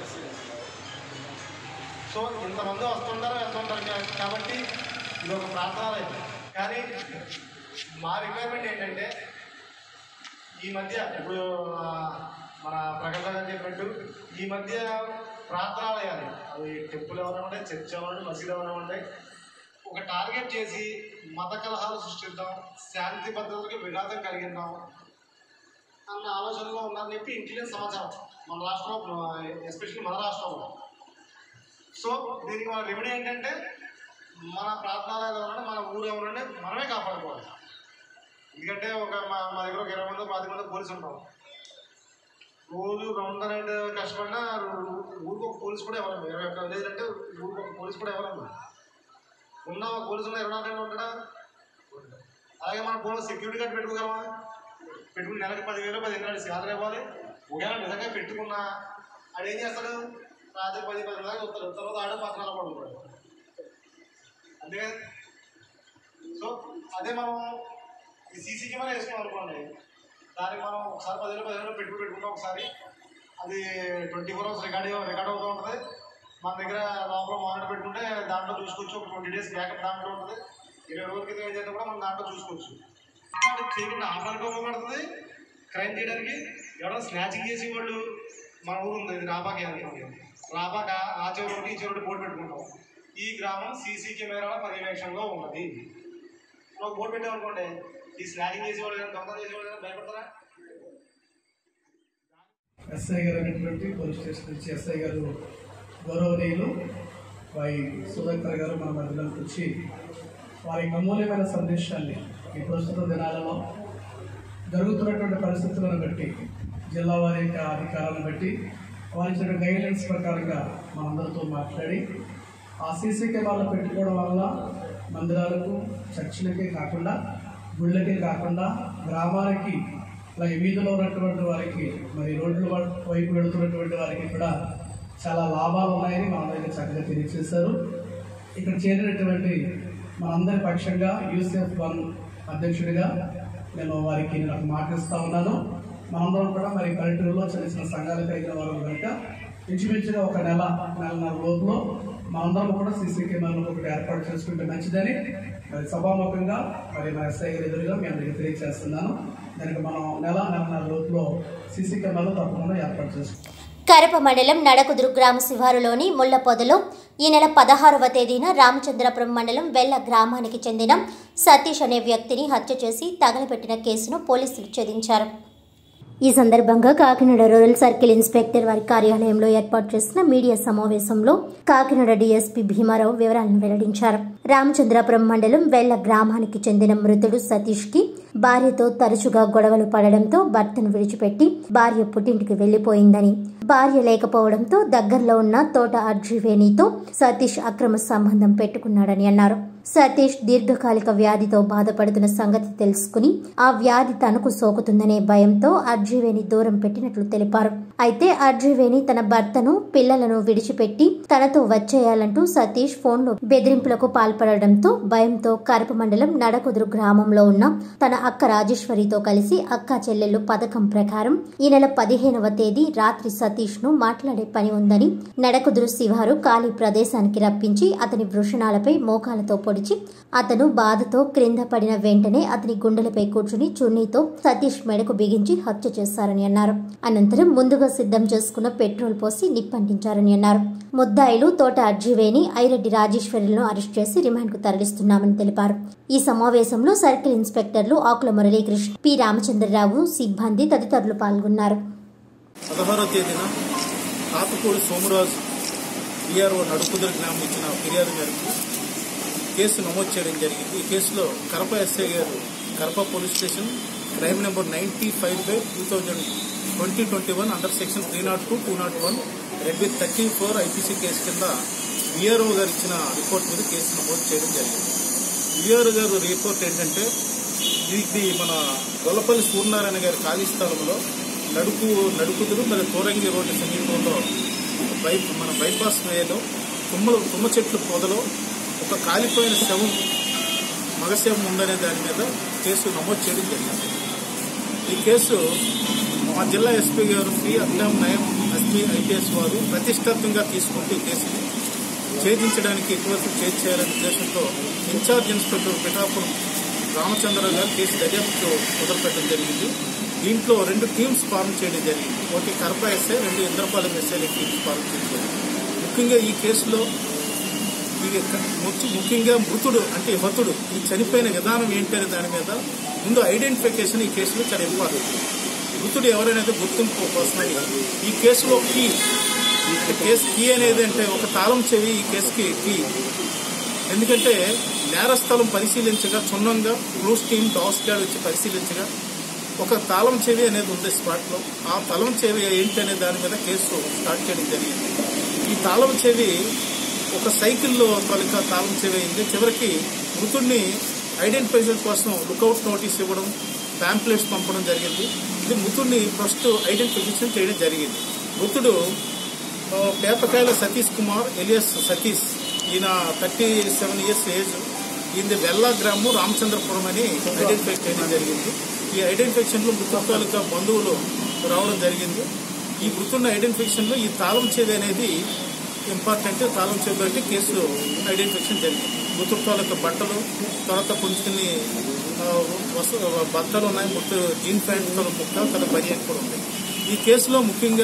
సో ఇంతమంది వస్తుంటారు వెళ్తుంటారు కా- కాబట్టి ఇది ఒక ప్రార్థనాలయం కానీ మా రిక్వైర్మెంట్ ఏంటంటే ఈ మధ్య ఇప్పుడు ఆ, మన ప్రకటన గారు చెప్పినట్టు ఈ మధ్య ప్రార్థనాలయాలు అవి టెంపుల్ ఎవరైనా ఉంటాయి చర్చ్ ఎవరైనా మసీదు ఎవరైనా ఉంటాయి ఒక టార్గెట్ చేసి మత కలహాలు సృష్టిద్దాం శాంతి భద్రతలకు విఘాతం కలిగిద్దాం అన్న ఆలోచనలో ఉన్నారని చెప్పి ఇంటెలిజెన్స్ సమాచారం మన రాష్ట్రంలో ఎస్పెషల్లీ మన రాష్ట్రంలో సో దీనికి మన రెమెడీ ఏంటంటే మన ప్రార్థనాలయాలు ఎవరంటే మన ఊరు ఎవరంటే మనమే కాపాడుకోవాలి ఎందుకంటే ఒక మా మా దగ్గర ఒక ఇరవై మంది పది మంది పోలీసు ఉంటాం రోజు రౌండ్ అనేది కష్టపడినా ఊరికి ఒక పోలీసు కూడా ఎవరన్నా ఇరవై ఒక్క విలేజ్ అంటే ఊరికి ఒక పోలీసు కూడా ఎవరన్నా ఉన్న ఒక పోలీసు ఉన్న ఇరవై నాలుగు గంటలు ఉంటాడా అలాగే మన పోలీసు సెక్యూరిటీ గార్డ్ పెట్టుకోగలమా పెట్టుకుని నెలకి పదివేలు పదిహేను వేలు శాలరీ ఇవ్వాలి ఒకవేళ నిజంగా పెట్టుకున్నా ఆడు ఏం చేస్తాడు రాత్రి పది పది దాకా వస్తాడు తర్వాత ఆడ పత్రాలు పడుకుంటాడు అంతే సో అదే మనం ఈ సీసీ కెమెరా వేసుకున్నాం అనుకోండి దానికి మనం ఒకసారి పదివేలు పదివేలు పెట్టుకుని పెట్టుకుంటాం ఒకసారి అది twenty four hours record record అవుతూ ఉంటుంది మన దగ్గర లోపల మానిటర్ పెట్టుకుంటే దాంట్లో చూసుకోవచ్చు ఒక ట్వంటీ డేస్ బ్యాకప్ దాంట్లో ఉంటుంది ఇరవై రోజుల క్రితం ఏం చేస్తే కూడా మనం దాంట్లో చూసుకోవచ్చు వాడు చేయకుండా ఆపడానికి ఉపయోగపడుతుంది క్రైమ్ చేయడానికి ఎవరైనా స్నాచింగ్ చేసి వాళ్ళు మన ఊరు ఉంది ఇది రాబాక అనుకోండి రాబాక ఆ చివరి ఒకటి ఈ చివరి ఒకటి బోర్డు పెట్టుకుంటాం ఈ గ్రామం సీసీ కెమెరాల పర్యవేక్షణలో ఉన్నది ఒక బోర్డు పెట్టామనుకోండి ఈ స్నాచింగ్ చేసి వాళ్ళు కానీ దొంగ చేసి వాళ్ళు కానీ భయపడతారా ఎస్ఐ గారు అనేటువంటి పోలీస్ స్టేషన్ నుంచి ఎస్ఐ గారు గౌరవనీయులు వై సుధాకర్ గారు మన మధ్యలోకి వచ్చి వారి అమూల్యమైన సందేశాన్ని ఈ ప్రస్తుత దినాలలో జరుగుతున్నటువంటి పరిస్థితులను బట్టి జిల్లా వారి యొక్క అధికారాలను బట్టి వారి ఇచ్చిన గైడ్లైన్స్ ప్రకారంగా మనందరితో మాట్లాడి ఆ సీసీ కెమెరాలు పెట్టుకోవడం వల్ల మందిరాలకు చర్చిలకే కాకుండా గుళ్ళకే కాకుండా గ్రామాలకి అలాగే వీధిలో ఉన్నటువంటి వారికి మరి రోడ్ల వై- వైపు వెళుతున్నటువంటి వారికి కూడా చాలా లాభాలు ఉన్నాయని మన దగ్గర చక్కగా తెలియజేశారు ఇక్కడ చేరినటువంటి మనందరి పక్షంగా యూసెఫ్ వన్ అధ్యక్షుడిగా నేను వారికి నాకు మాటిస్తా ఉన్నాను మనందరం కూడా మరి పల్లెటూరులో చిన్న చిన్న సంఘాలు కలిగిన వారు కనుక ఇంచుమించుగా ఒక నెల నెలన్నర లోపులో మనందరం కూడా సీసీ కెమెరాలు ఒకటి ఏర్పాటు చేసుకుంటే మంచిదని మరి సభాముఖంగా మరి మా ఎస్ఐ గారి ఎదురుగా మీ అందరికీ తెలియజేస్తున్నాను దానికి మనం నెల నెలన్నర లోపులో సీసీ కెమెరాలు తప్పకుండా ఏర్పాటు చేసుకుంటాం కరప మండలం నడకుదురు గ్రామ శివారులోని ముళ్లపొదలో ఈ నెల పదహారవ తేదీన రామచంద్రపురం మండలం వెల్ల గ్రామానికి చెందిన సతీష్ అనే వ్యక్తిని హత్య చేసి తగలబెట్టిన కేసును పోలీసులు ఛేదించారు ఈ సందర్భంగా కాకినాడ రూరల్ సర్కిల్ ఇన్స్పెక్టర్ వారి కార్యాలయంలో ఏర్పాటు చేసిన మీడియా సమావేశంలో కాకినాడ డీఎస్పీ భీమారావు వివరాలను వెల్లడించారు రామచంద్రాపురం మండలం వెల్ల గ్రామానికి చెందిన మృతుడు సతీష్ కి భార్యతో తరచుగా గొడవలు పడడంతో భర్తను విడిచిపెట్టి భార్య పుట్టింటికి వెళ్లిపోయిందని భార్య లేకపోవడంతో దగ్గరలో ఉన్న తోట అర్జీవేణితో సతీష్ అక్రమ సంబంధం పెట్టుకున్నాడని అన్నారు సతీష్ దీర్ఘకాలిక వ్యాధితో బాధపడుతున్న సంగతి తెలుసుకుని ఆ వ్యాధి తనకు సోకుతుందనే భయంతో అర్జీవేణి దూరం పెట్టినట్లు తెలిపారు అయితే అర్జీవేణి తన భర్తను పిల్లలను విడిచిపెట్టి తనతో వచ్చేయాలంటూ సతీష్ ఫోన్లో బెదిరింపులకు పాల్పడడంతో భయంతో కరప మండలం నడకుదురు గ్రామంలో ఉన్న తన అక్క రాజేశ్వరితో కలిసి అక్క చెల్లెళ్ళు పథకం ప్రకారం ఈ నెల పదిహేనవ తేదీ రాత్రి సతీష్ ను మాట్లాడే పని ఉందని నడకుదురు శివారు ఖాళీ ప్రదేశానికి రప్పించి అతని వృషణాలపై మోకాలతో పొడిచి అతను బాధతో క్రింద పడిన వెంటనే అతని గుండెలపై కూర్చుని చున్నీతో సతీష్ మెడకు బిగించి హత్య చేశారని అన్నారు అనంతరం ముందుగా సిద్ధం చేసుకున్న పెట్రోల్ పోసి నిప్పంటించారని అన్నారు ముద్దాయిలు తోట అర్జీవేని ఐరెడ్డి రాజేశ్వరులను అరెస్ట్ చేసి రిమాండ్ కు తరలిస్తున్నామని తెలిపారు ఈ సమావేశంలో సర్కిల్ ఇన్స్పెక్టర్లు ఆకుల మురళీకృష్ణ పి రామచంద్రరావు సిబ్బంది తదితరులు పాల్గొన్నారు పదహారో తేదీన ఆకుకూడి సోమరాజు విఆర్ఓ నడుపుదల గ్రామం ఇచ్చిన ఫిర్యాదు మేరకు కేసు నమోదు చేయడం జరిగింది ఈ కేసులో కరప ఎస్ఐ గారు Karapa police station crime number ninety five by two thousand twenty twenty one under section three not two two not one read with thirty four IPC case కింద విఆర్ఓ గారు ఇచ్చిన రిపోర్ట్ మీద కేసు నమోదు చేయడం జరిగింది విఆర్ఓ గారు రిపోర్ట్ ఏంటంటే ఇది మన గొల్లపల్లి సూర్యనారాయణ గారి ఖాళీ స్థలంలో నడుపు నడుపుదురు మరి తోరంగి రోడ్డు సమీపంలో బై మన బైపాస్ వేలో తుమ్మల తుమ్మ చెట్లు పొదలో ఒక కాలిపోయిన శవం మగ శవం ఉందనే దాని మీద కేసు నమోదు చేయడం జరిగింది ఈ కేసు మా జిల్లా ఎస్పీ గారు శ్రీ అగ్నాం నయం ఎస్పీ ఐపీఎస్ వారు ప్రతిష్టాత్మకంగా తీసుకుంటూ ఈ కేసుని ఛేదించడానికి ఎక్కువరకు ఛేద్ చేయాలనే ఉద్దేశంతో ఇన్ఛార్జ్ ఇన్స్పెక్టర్ పిఠాపురం రామచంద్ర గారు కేసు దర్యాప్తు మొదలుపెట్టడం జరిగింది దీంట్లో రెండు టీమ్స్ ఫార్మ్ చేయడం జరిగింది ఒకటి కరప ఎస్ఐ రెండు ఇంద్రపాలెం ఎస్ఐల టీమ్స్ ఫార్మ్ చేయడం జరిగింది ముఖ్యంగా ఈ కేసులో ఈ ముఖ్య- ముఖ్యంగా మృతుడు అంటే హతుడు ఈ చనిపోయిన విధానం ఏంటనే దాని మీద ముందు ఐడెంటిఫికేషన్ ఈ కేసులో చాలా ఇంపార్టెంట్ మృతుడు ఎవరైనా గుర్తింపు కోసమని ఈ కేసులో కీ ఈ కేసు కీ అనేది అంటే ఒక తాళం చెవి ఈ కేసుకి కీ ఎందుకంటే నేరస్థలం పరిశీలించగా క్షుణ్ణంగా బ్లూస్ టీమ్ డాస్ గార్డ్ వచ్చి పరిశీలించగా ఒక తాళం చెవి అనేది ఉంది స్పాట్ లో ఆ తాళం చెవి ఏంటి అనే దాని మీద కేసు స్టార్ట్ చేయడం జరిగింది ఈ తాళం చెవి ఒక సైకిల్లో తాలూకా తాళం చెవి అయింది చివరికి మృతుడిని ఐడెంటిఫికేషన్ కోసం లుకౌట్ నోటీస్ ఇవ్వడం ప్యాంప్లెట్స్ పంపడం జరిగింది ఇది మృతుడిని ఫస్ట్ ఐడెంటిఫికేషన్ చేయడం జరిగింది మృతుడు ఆ, పేపకాయల సతీష్ కుమార్ ఎలియస్ సతీష్ ఈయన థర్టీ సెవెన్ ఇయర్స్ ఏజ్ ఈయన వెల్లా గ్రామం రామచంద్రపురం అని ఐడెంటిఫై చేయడం జరిగింది ఈ ఐడెంటిఫికేషన్ లో మృతుల తాలూకా బంధువులు రావడం జరిగింది ఈ మృతున్న ఐడెంటిఫికేషన్ లో ఈ తాళం చెవి అనేది ఇంపార్టెంట్ తాళం చెవి బట్టి కేసు ఐడెంటిఫికేషన్ జరిగింది మృతుల తాలూకా బట్టలు తర్వాత కొంచెం కొన్ని ఆ, వస్తు బట్టలు ఉన్నాయి ముట్టు జీన్ ప్యాంట్ ముక్క తన బనియన్ కూడా ఉంది ఈ కేసులో ముఖ్యంగా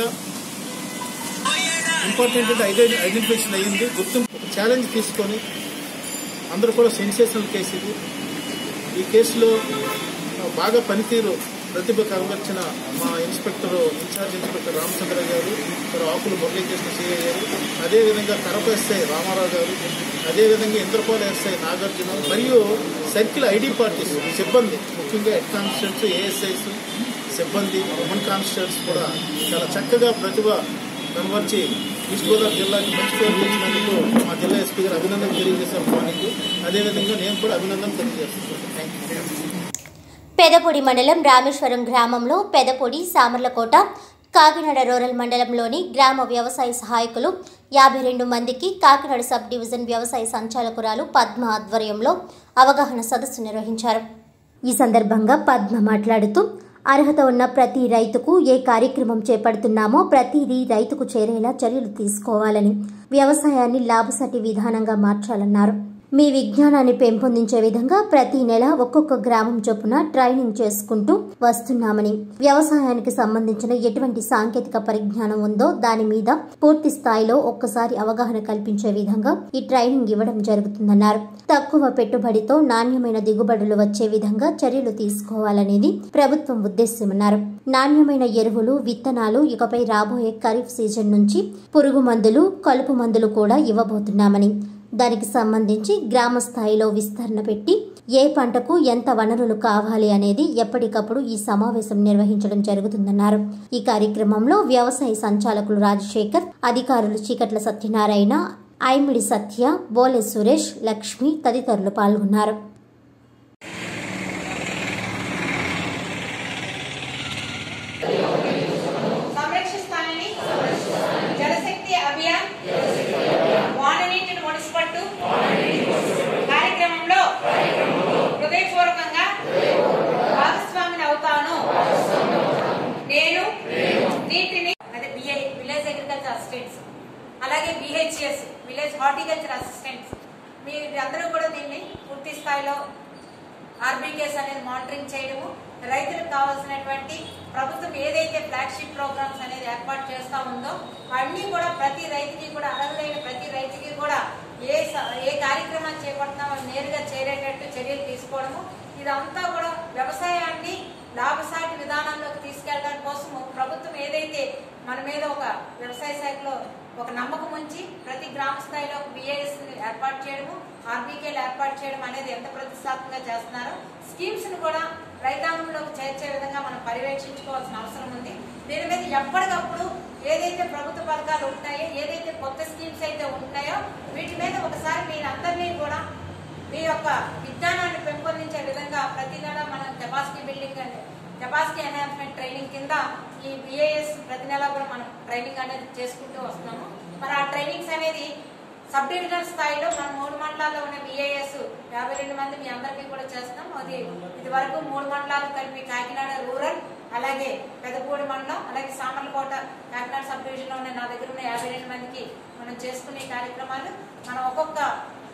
ఇంపార్టెంట్ అంటే ఐడెంటి ఐడెంటిఫికేషన్ అయ్యింది గుర్తింపు ఒక ఛాలెంజ్ తీసుకొని అందరూ కూడా సెన్సేషనల్ కేసు ఇది ఈ కేసులో బాగా పనితీరు ప్రతిభ కనబర్చిన మా ఇన్స్పెక్టర్ ఇన్ఛార్జ్ ఇన్స్పెక్టర్ రామచంద్ర గారు మరి ఆకులు మురళీకృష్ణ సిఐ గారు అదేవిధంగా కరప ఎస్ఐ రామారావు గారు అదేవిధంగా ఇంద్రపాల ఎస్ఐ నాగార్జున మరియు సర్కిల్ ఐడి పార్టీస్ సిబ్బంది ముఖ్యంగా హెడ్ కానిస్టేబుల్స్ ఏఎస్ఐస్ సిబ్బంది ఉమెన్ కానిస్టేబుల్స్ కూడా చాలా చక్కగా ప్రతిభ కనబర్చి ఈస్ట్ గోదావరి జిల్లాకి మంచి పేరు తెచ్చినందుకు మా జిల్లా ఎస్పీ గారు అభినందన తెలియజేశారు మార్నింగ్ అదేవిధంగా నేను కూడా అభినందన తెలియజేస్తున్నాను థ్యాంక్ యూ పెదపొడి మండలం రామేశ్వరం గ్రామంలో పెదపొడి సామర్లకోట కాకినాడ రూరల్ మండలంలోని గ్రామ వ్యవసాయ సహాయకులు యాభై రెండు మందికి కాకినాడ సబ్ డివిజన్ వ్యవసాయ సంచాలకురాలు పద్మ ఆధ్వర్యంలో అవగాహన సదస్సు నిర్వహించారు ఈ సందర్భంగా పద్మ మాట్లాడుతూ అర్హత ఉన్న ప్రతి రైతుకు ఏ కార్యక్రమం చేపడుతున్నామో ప్రతిదీ రైతుకు చేరేలా చర్యలు తీసుకోవాలని వ్యవసాయాన్ని లాభసాటి విధానంగా మార్చాలన్నారు మీ విజ్ఞానాన్ని పెంపొందించే విధంగా ప్రతి నెల ఒక్కొక్క గ్రామం చొప్పున ట్రైనింగ్ చేసుకుంటూ వస్తున్నామని వ్యవసాయానికి సంబంధించిన ఎటువంటి సాంకేతిక పరిజ్ఞానం ఉందో దాని మీద పూర్తి స్థాయిలో ఒక్కసారి అవగాహన కల్పించే విధంగా ఈ ట్రైనింగ్ ఇవ్వడం జరుగుతుందన్నారు తక్కువ పెట్టుబడితో నాణ్యమైన దిగుబడులు వచ్చే విధంగా చర్యలు తీసుకోవాలనేది ప్రభుత్వం ఉద్దేశ్యమన్నారు నాణ్యమైన ఎరువులు విత్తనాలు ఇకపై రాబోయే ఖరీఫ్ సీజన్ నుంచి పురుగు మందులు కలుపు మందులు కూడా ఇవ్వబోతున్నామని దానికి సంబంధించి గ్రామ స్థాయిలో విస్తరణ పెట్టి ఏ పంటకు ఎంత వనరులు కావాలి అనేది ఎప్పటికప్పుడు ఈ సమావేశం నిర్వహించడం జరుగుతుందన్నారు ఈ కార్యక్రమంలో వ్యవసాయ సంచాలకులు రాజశేఖర్ అధికారులు చీకట్ల సత్యనారాయణ ఐమిడి సత్య బోలె సురేష్ లక్ష్మి తదితరులు పాల్గొన్నారు సంరక్షిస్తానని జలశక్తి అభియాన్ వాననీటిని ఒడిసిపట్టు కార్యక్రమంలో హృదయపూర్వకంగా భాగస్వామిని అవుతాను నేను నీటిని అదే బిఐ విలేజ్ అగ్రికల్చర్ అసిస్టెంట్స్ అలాగే బిహెచ్ఎస్ విలేజ్ హార్టికల్చర్ అసిస్టెంట్స్ మీరు అందరూ కూడా దీన్ని పూర్తి స్థాయిలో ఆర్బీకేస్ అనేది మానిటరింగ్ చేయడము రైతులకు కావాల్సినటువంటి ప్రభుత్వం ఏదైతే ఫ్లాగ్షిప్ ప్రోగ్రామ్స్ అనేది ఏర్పాటు చేస్తా ఉందో అన్ని కూడా ప్రతి రైతుకి కూడా అర్హులైన ప్రతి రైతుకి కూడా ఏ స- ఏ కార్యక్రమాలు చేపడుతున్నామో అవి నేరుగా చేరేటట్టు చర్యలు తీసుకోవడము ఇదంతా కూడా వ్యవసాయాన్ని లాభసాటి విధానంలోకి తీసుకెళ్ళడం కోసం ప్రభుత్వం ఏదైతే మన మీద ఒక వ్యవసాయ శాఖలో ఒక నమ్మకం ఉంచి ప్రతి గ్రామ స్థాయిలో ఒక బిఐఎస్ ఏర్పాటు చేయడము ఆర్బీకేలు ఏర్పాటు చేయడం అనేది ఎంత ప్రతిష్టాత్మకంగా చేస్తున్నారో స్కీమ్స్ ను కూడా రైతాంగంలోకి చేర్చే విధంగా మనం పర్యవేక్షించుకోవాల్సిన అవసరం ఉంది దీని మీద ఎప్పటికప్పుడు ఏదైతే ప్రభుత్వ పథకాలు ఉంటాయో ఏదైతే కొత్త స్కీమ్స్ అయితే ఉంటాయో వీటి మీద ఒకసారి మీరందరినీ కూడా మీ యొక్క విజ్ఞానాన్ని పెంపొందించే విధంగా ప్రతి నెల మనం కెపాసిటీ బిల్డింగ్ అంటే కెపాసిటీ ఎన్హాన్స్మెంట్ ట్రైనింగ్ కింద ఈ బిఏఎస్ ప్రతి నెల కూడా మనం ట్రైనింగ్ అనేది చేసుకుంటూ వస్తున్నాము మరి ఆ ట్రైనింగ్స్ అనేది సబ్ డివిజనల్ స్థాయిలో మన మూడు మండలాల్లో ఉన్న బిఏఎస్ యాభై రెండు మంది మీ అందరికీ కూడా చేస్తున్నాం అది ఇది వరకు మూడు మండలాలు కలిపి కాకినాడ రూరల్ అలాగే పెదపూడి మండలం అలాగే సామర్లకోట కాకినాడ సబ్ డివిజన్ లో ఉన్న నా దగ్గర ఉన్న యాభై రెండు మందికి మనం చేసుకునే కార్యక్రమాలు మనం ఒక్కొక్క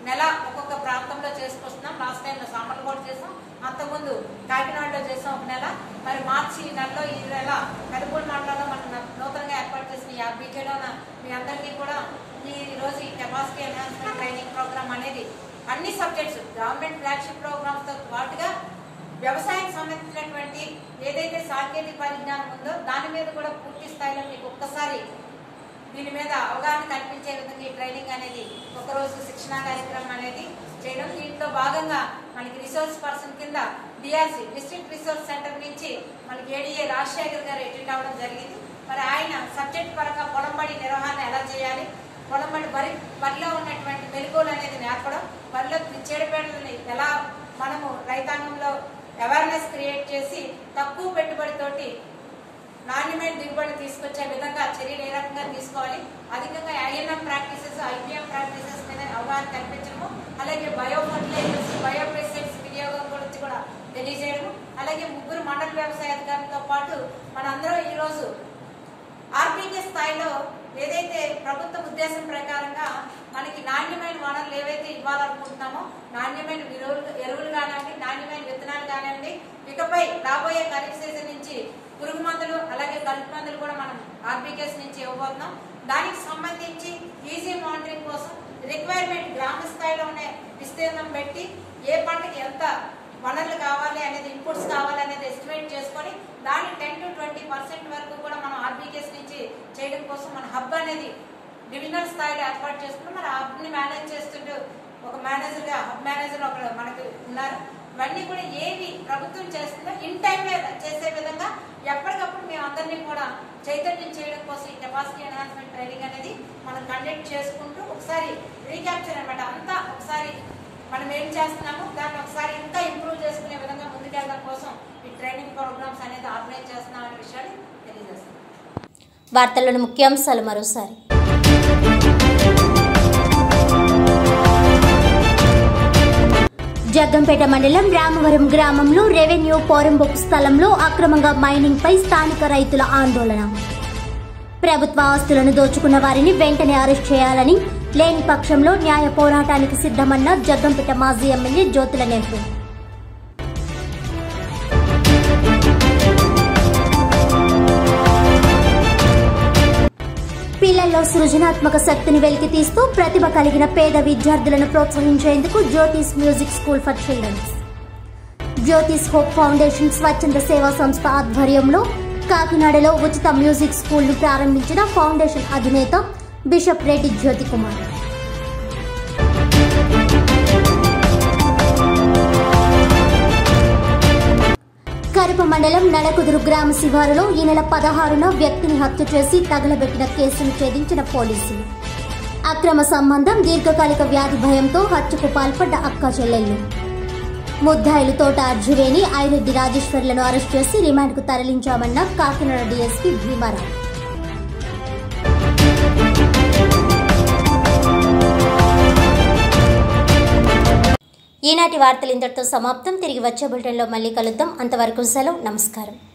నెల ఒక్కొక్క ప్రాంతంలో చేసుకొస్తున్నాం లాస్ట్ టైం సామర్లకోట చేసాం అంతకుముందు కాకినాడలో చేసాం ఒక నెల మరి మార్చి నెలలో ఈ నెల కలుపుల మండలంలో మనం నూతనంగా ఏర్పాటు చేసిన ఈ ఆర్బీకేలోన మీ అందరికీ కూడా ఈ రోజు ఈ కెపాసిటీ ఎన్హాన్స్మెంట్ ట్రైనింగ్ ప్రోగ్రామ్ అనేది అన్ని సబ్జెక్ట్స్ గవర్నమెంట్ ఫ్లాగ్షిప్ ప్రోగ్రామ్స్ తో పాటుగా వ్యవసాయానికి సంబంధించినటువంటి ఏదైతే సాంకేతిక పరిజ్ఞానం ఉందో దాని మీద కూడా పూర్తి స్థాయిలో మీకు ఒక్కసారి దీని మీద అవగాహన కల్పించే విధంగా ఈ ట్రైనింగ్ అనేది ఒకరోజు శిక్షణ కార్యక్రమం అనేది చేయడం దీంట్లో భాగంగా మనకి రిసోర్స్ పర్సన్ కింద డిఆర్సి డిస్ట్రిక్ట్ రిసోర్స్ సెంటర్ నుంచి మనకి ఏడీఏ రాజశేఖర్ గారు అటెండ్ అవ్వడం జరిగింది మరి ఆయన సబ్జెక్ట్ పరంగా పొలంబడి నిర్వహణ ఎలా చేయాలి పొలంబడి వరి వరిలో ఉన్నటువంటి మెలకువలు అనేది నేర్పడం వరిలో చీడపీడలని ఎలా మనము రైతాంగంలో అవేర్నెస్ క్రియేట్ చేసి తక్కువ పెట్టుబడితోటి నాణ్యమైన దిగుబడి తీసుకొచ్చే విధంగా చర్యలు ఏ రకంగా తీసుకోవాలి అధికంగా ఐఎన్ఎం ప్రాక్టీసెస్ ఐపీఎం ప్రాక్టీసెస్ మీద అవగాహన కల్పించడము అలాగే బయో ఫర్టిలైజర్స్ బయో పెస్టిసైడ్స్ వినియోగం గురించి కూడా తెలియజేయడము అలాగే ముగ్గురు మండల వ్యవసాయ అధికారులతో పాటు మనందరం ఈ రోజు ఆర్బీకే స్థాయిలో ఏదైతే ప్రభుత్వ ఉద్దేశం ప్రకారంగా మనకి నాణ్యమైన వనరులు ఏవైతే ఇవ్వాలనుకుంటున్నామో నాణ్యమైన ఎరువులు ఎరువులు కానివ్వండి నాణ్యమైన విత్తనాలు కానివ్వండి ఇకపై రాబోయే ఖరీఫ్ సీజన్ నుంచి పురుగు మందులు అలాగే కలుపు మందులు కూడా మనం ఆర్బీకేస్ నుంచి ఇవ్వబోతున్నాం దానికి సంబంధించి ఈజీ మానిటరింగ్ కోసం రిక్వైర్మెంట్ గ్రామ స్థాయిలో ఉండే విస్తీర్ణం పెట్టి ఏ పంటకి ఎంత వనరులు కావాలి అనేది ఇన్పుట్స్ కావాలి అనేది ఎస్టిమేట్ చేసుకొని దాని టెన్ టు ట్వంటీ పర్సెంట్ వరకు కూడా మనం ఆర్బీకేస్ నుంచి చేయడం కోసం మన హబ్ అనేది డివిజనల్ స్థాయిలో ఏర్పాటు చేసుకుని మరి హబ్ ని మేనేజ్ చేస్తుంటూ ఒక మేనేజర్ గా హబ్ మేనేజర్ ఒకరు మనకు ఉన్నారు ఇవన్నీ కూడా ఏవి ప్రభుత్వం చేస్తుందో ఇన్ టైం చేసే విధంగా ఎప్పటికప్పుడు మేము అందరినీ కూడా చైతన్యం చేయడం కోసం ఈ కెపాసిటీ ఎన్హాన్స్మెంట్ ట్రైనింగ్ అనేది మనం కండక్ట్ చేసుకుంటూ ఒకసారి రీక్యాప్చర్ అనమాట అంతా ఒకసారి మనం ఏం చేస్తున్నామో దాన్ని ఒకసారి ఇంకా ఇంప్రూవ్ చేసుకునే విధంగా ముందుకెళ్ళడం కోసం ఈ ట్రైనింగ్ ప్రోగ్రామ్స్ అనేది ఆర్గనైజ్ చేస్తున్నాం అనే విషయాన్ని తెలియజేస్తున్నాం వార్తల్లోని ముఖ్యాంశాలు మరోసారి జగ్గంపేట మండలం రామవరం గ్రామంలో రెవెన్యూ పోరంబొక్కు స్థలంలో అక్రమంగా మైనింగ్ పై స్థానిక రైతుల ఆందోళన ప్రభుత్వ ఆస్తులను దోచుకున్న వారిని వెంటనే అరెస్ట్ చేయాలని లేని పక్షంలో న్యాయ పోరాటానికి సిద్ధమన్న జగ్గంపేట మాజీ ఎమ్మెల్యే జ్యోతుల నెహ్రూ పిల్లల్లో సృజనాత్మక శక్తిని వెలికితీస్తూ ప్రతిభ కలిగిన పేద విద్యార్థులను ప్రోత్సహించేందుకు Jyothis music school for childrens Jyothis hope foundation స్వచ్ఛంద సేవా సంస్థ ఆధ్వర్యంలో కాకినాడలో ఉచిత మ్యూజిక్ స్కూల్ను ప్రారంభించిన ఫౌండేషన్ అధినేత బిషప్ రెడ్డి జ్యోతి కుమార్ కరప మండలం నడకుదురు గ్రామ శివారులో ఈ నెల పదహారున వ్యక్తిని హత్య చేసి తగలబెట్టిన కేసును ఛేదించిన పోలీసులు అక్రమ సంబంధం దీర్ఘకాలిక వ్యాధి భయంతో హత్యకు పాల్పడ్డ అక్క చెల్లెళ్ళు ముద్దాయిలు తోట అర్జువేని ఐరెడ్డి రాజేశ్వర్లను అరెస్ట్ చేసి రిమాండ్కు తరలించామన్న కాకినాడ డీఎస్పీ భీమారావు ఈనాటి వార్తలు ఇంతటితో సమాప్తం తిరిగి వచ్చే బులెటిన్లో మళ్ళీ కలుద్దాం అంతవరకు సెలవు నమస్కారం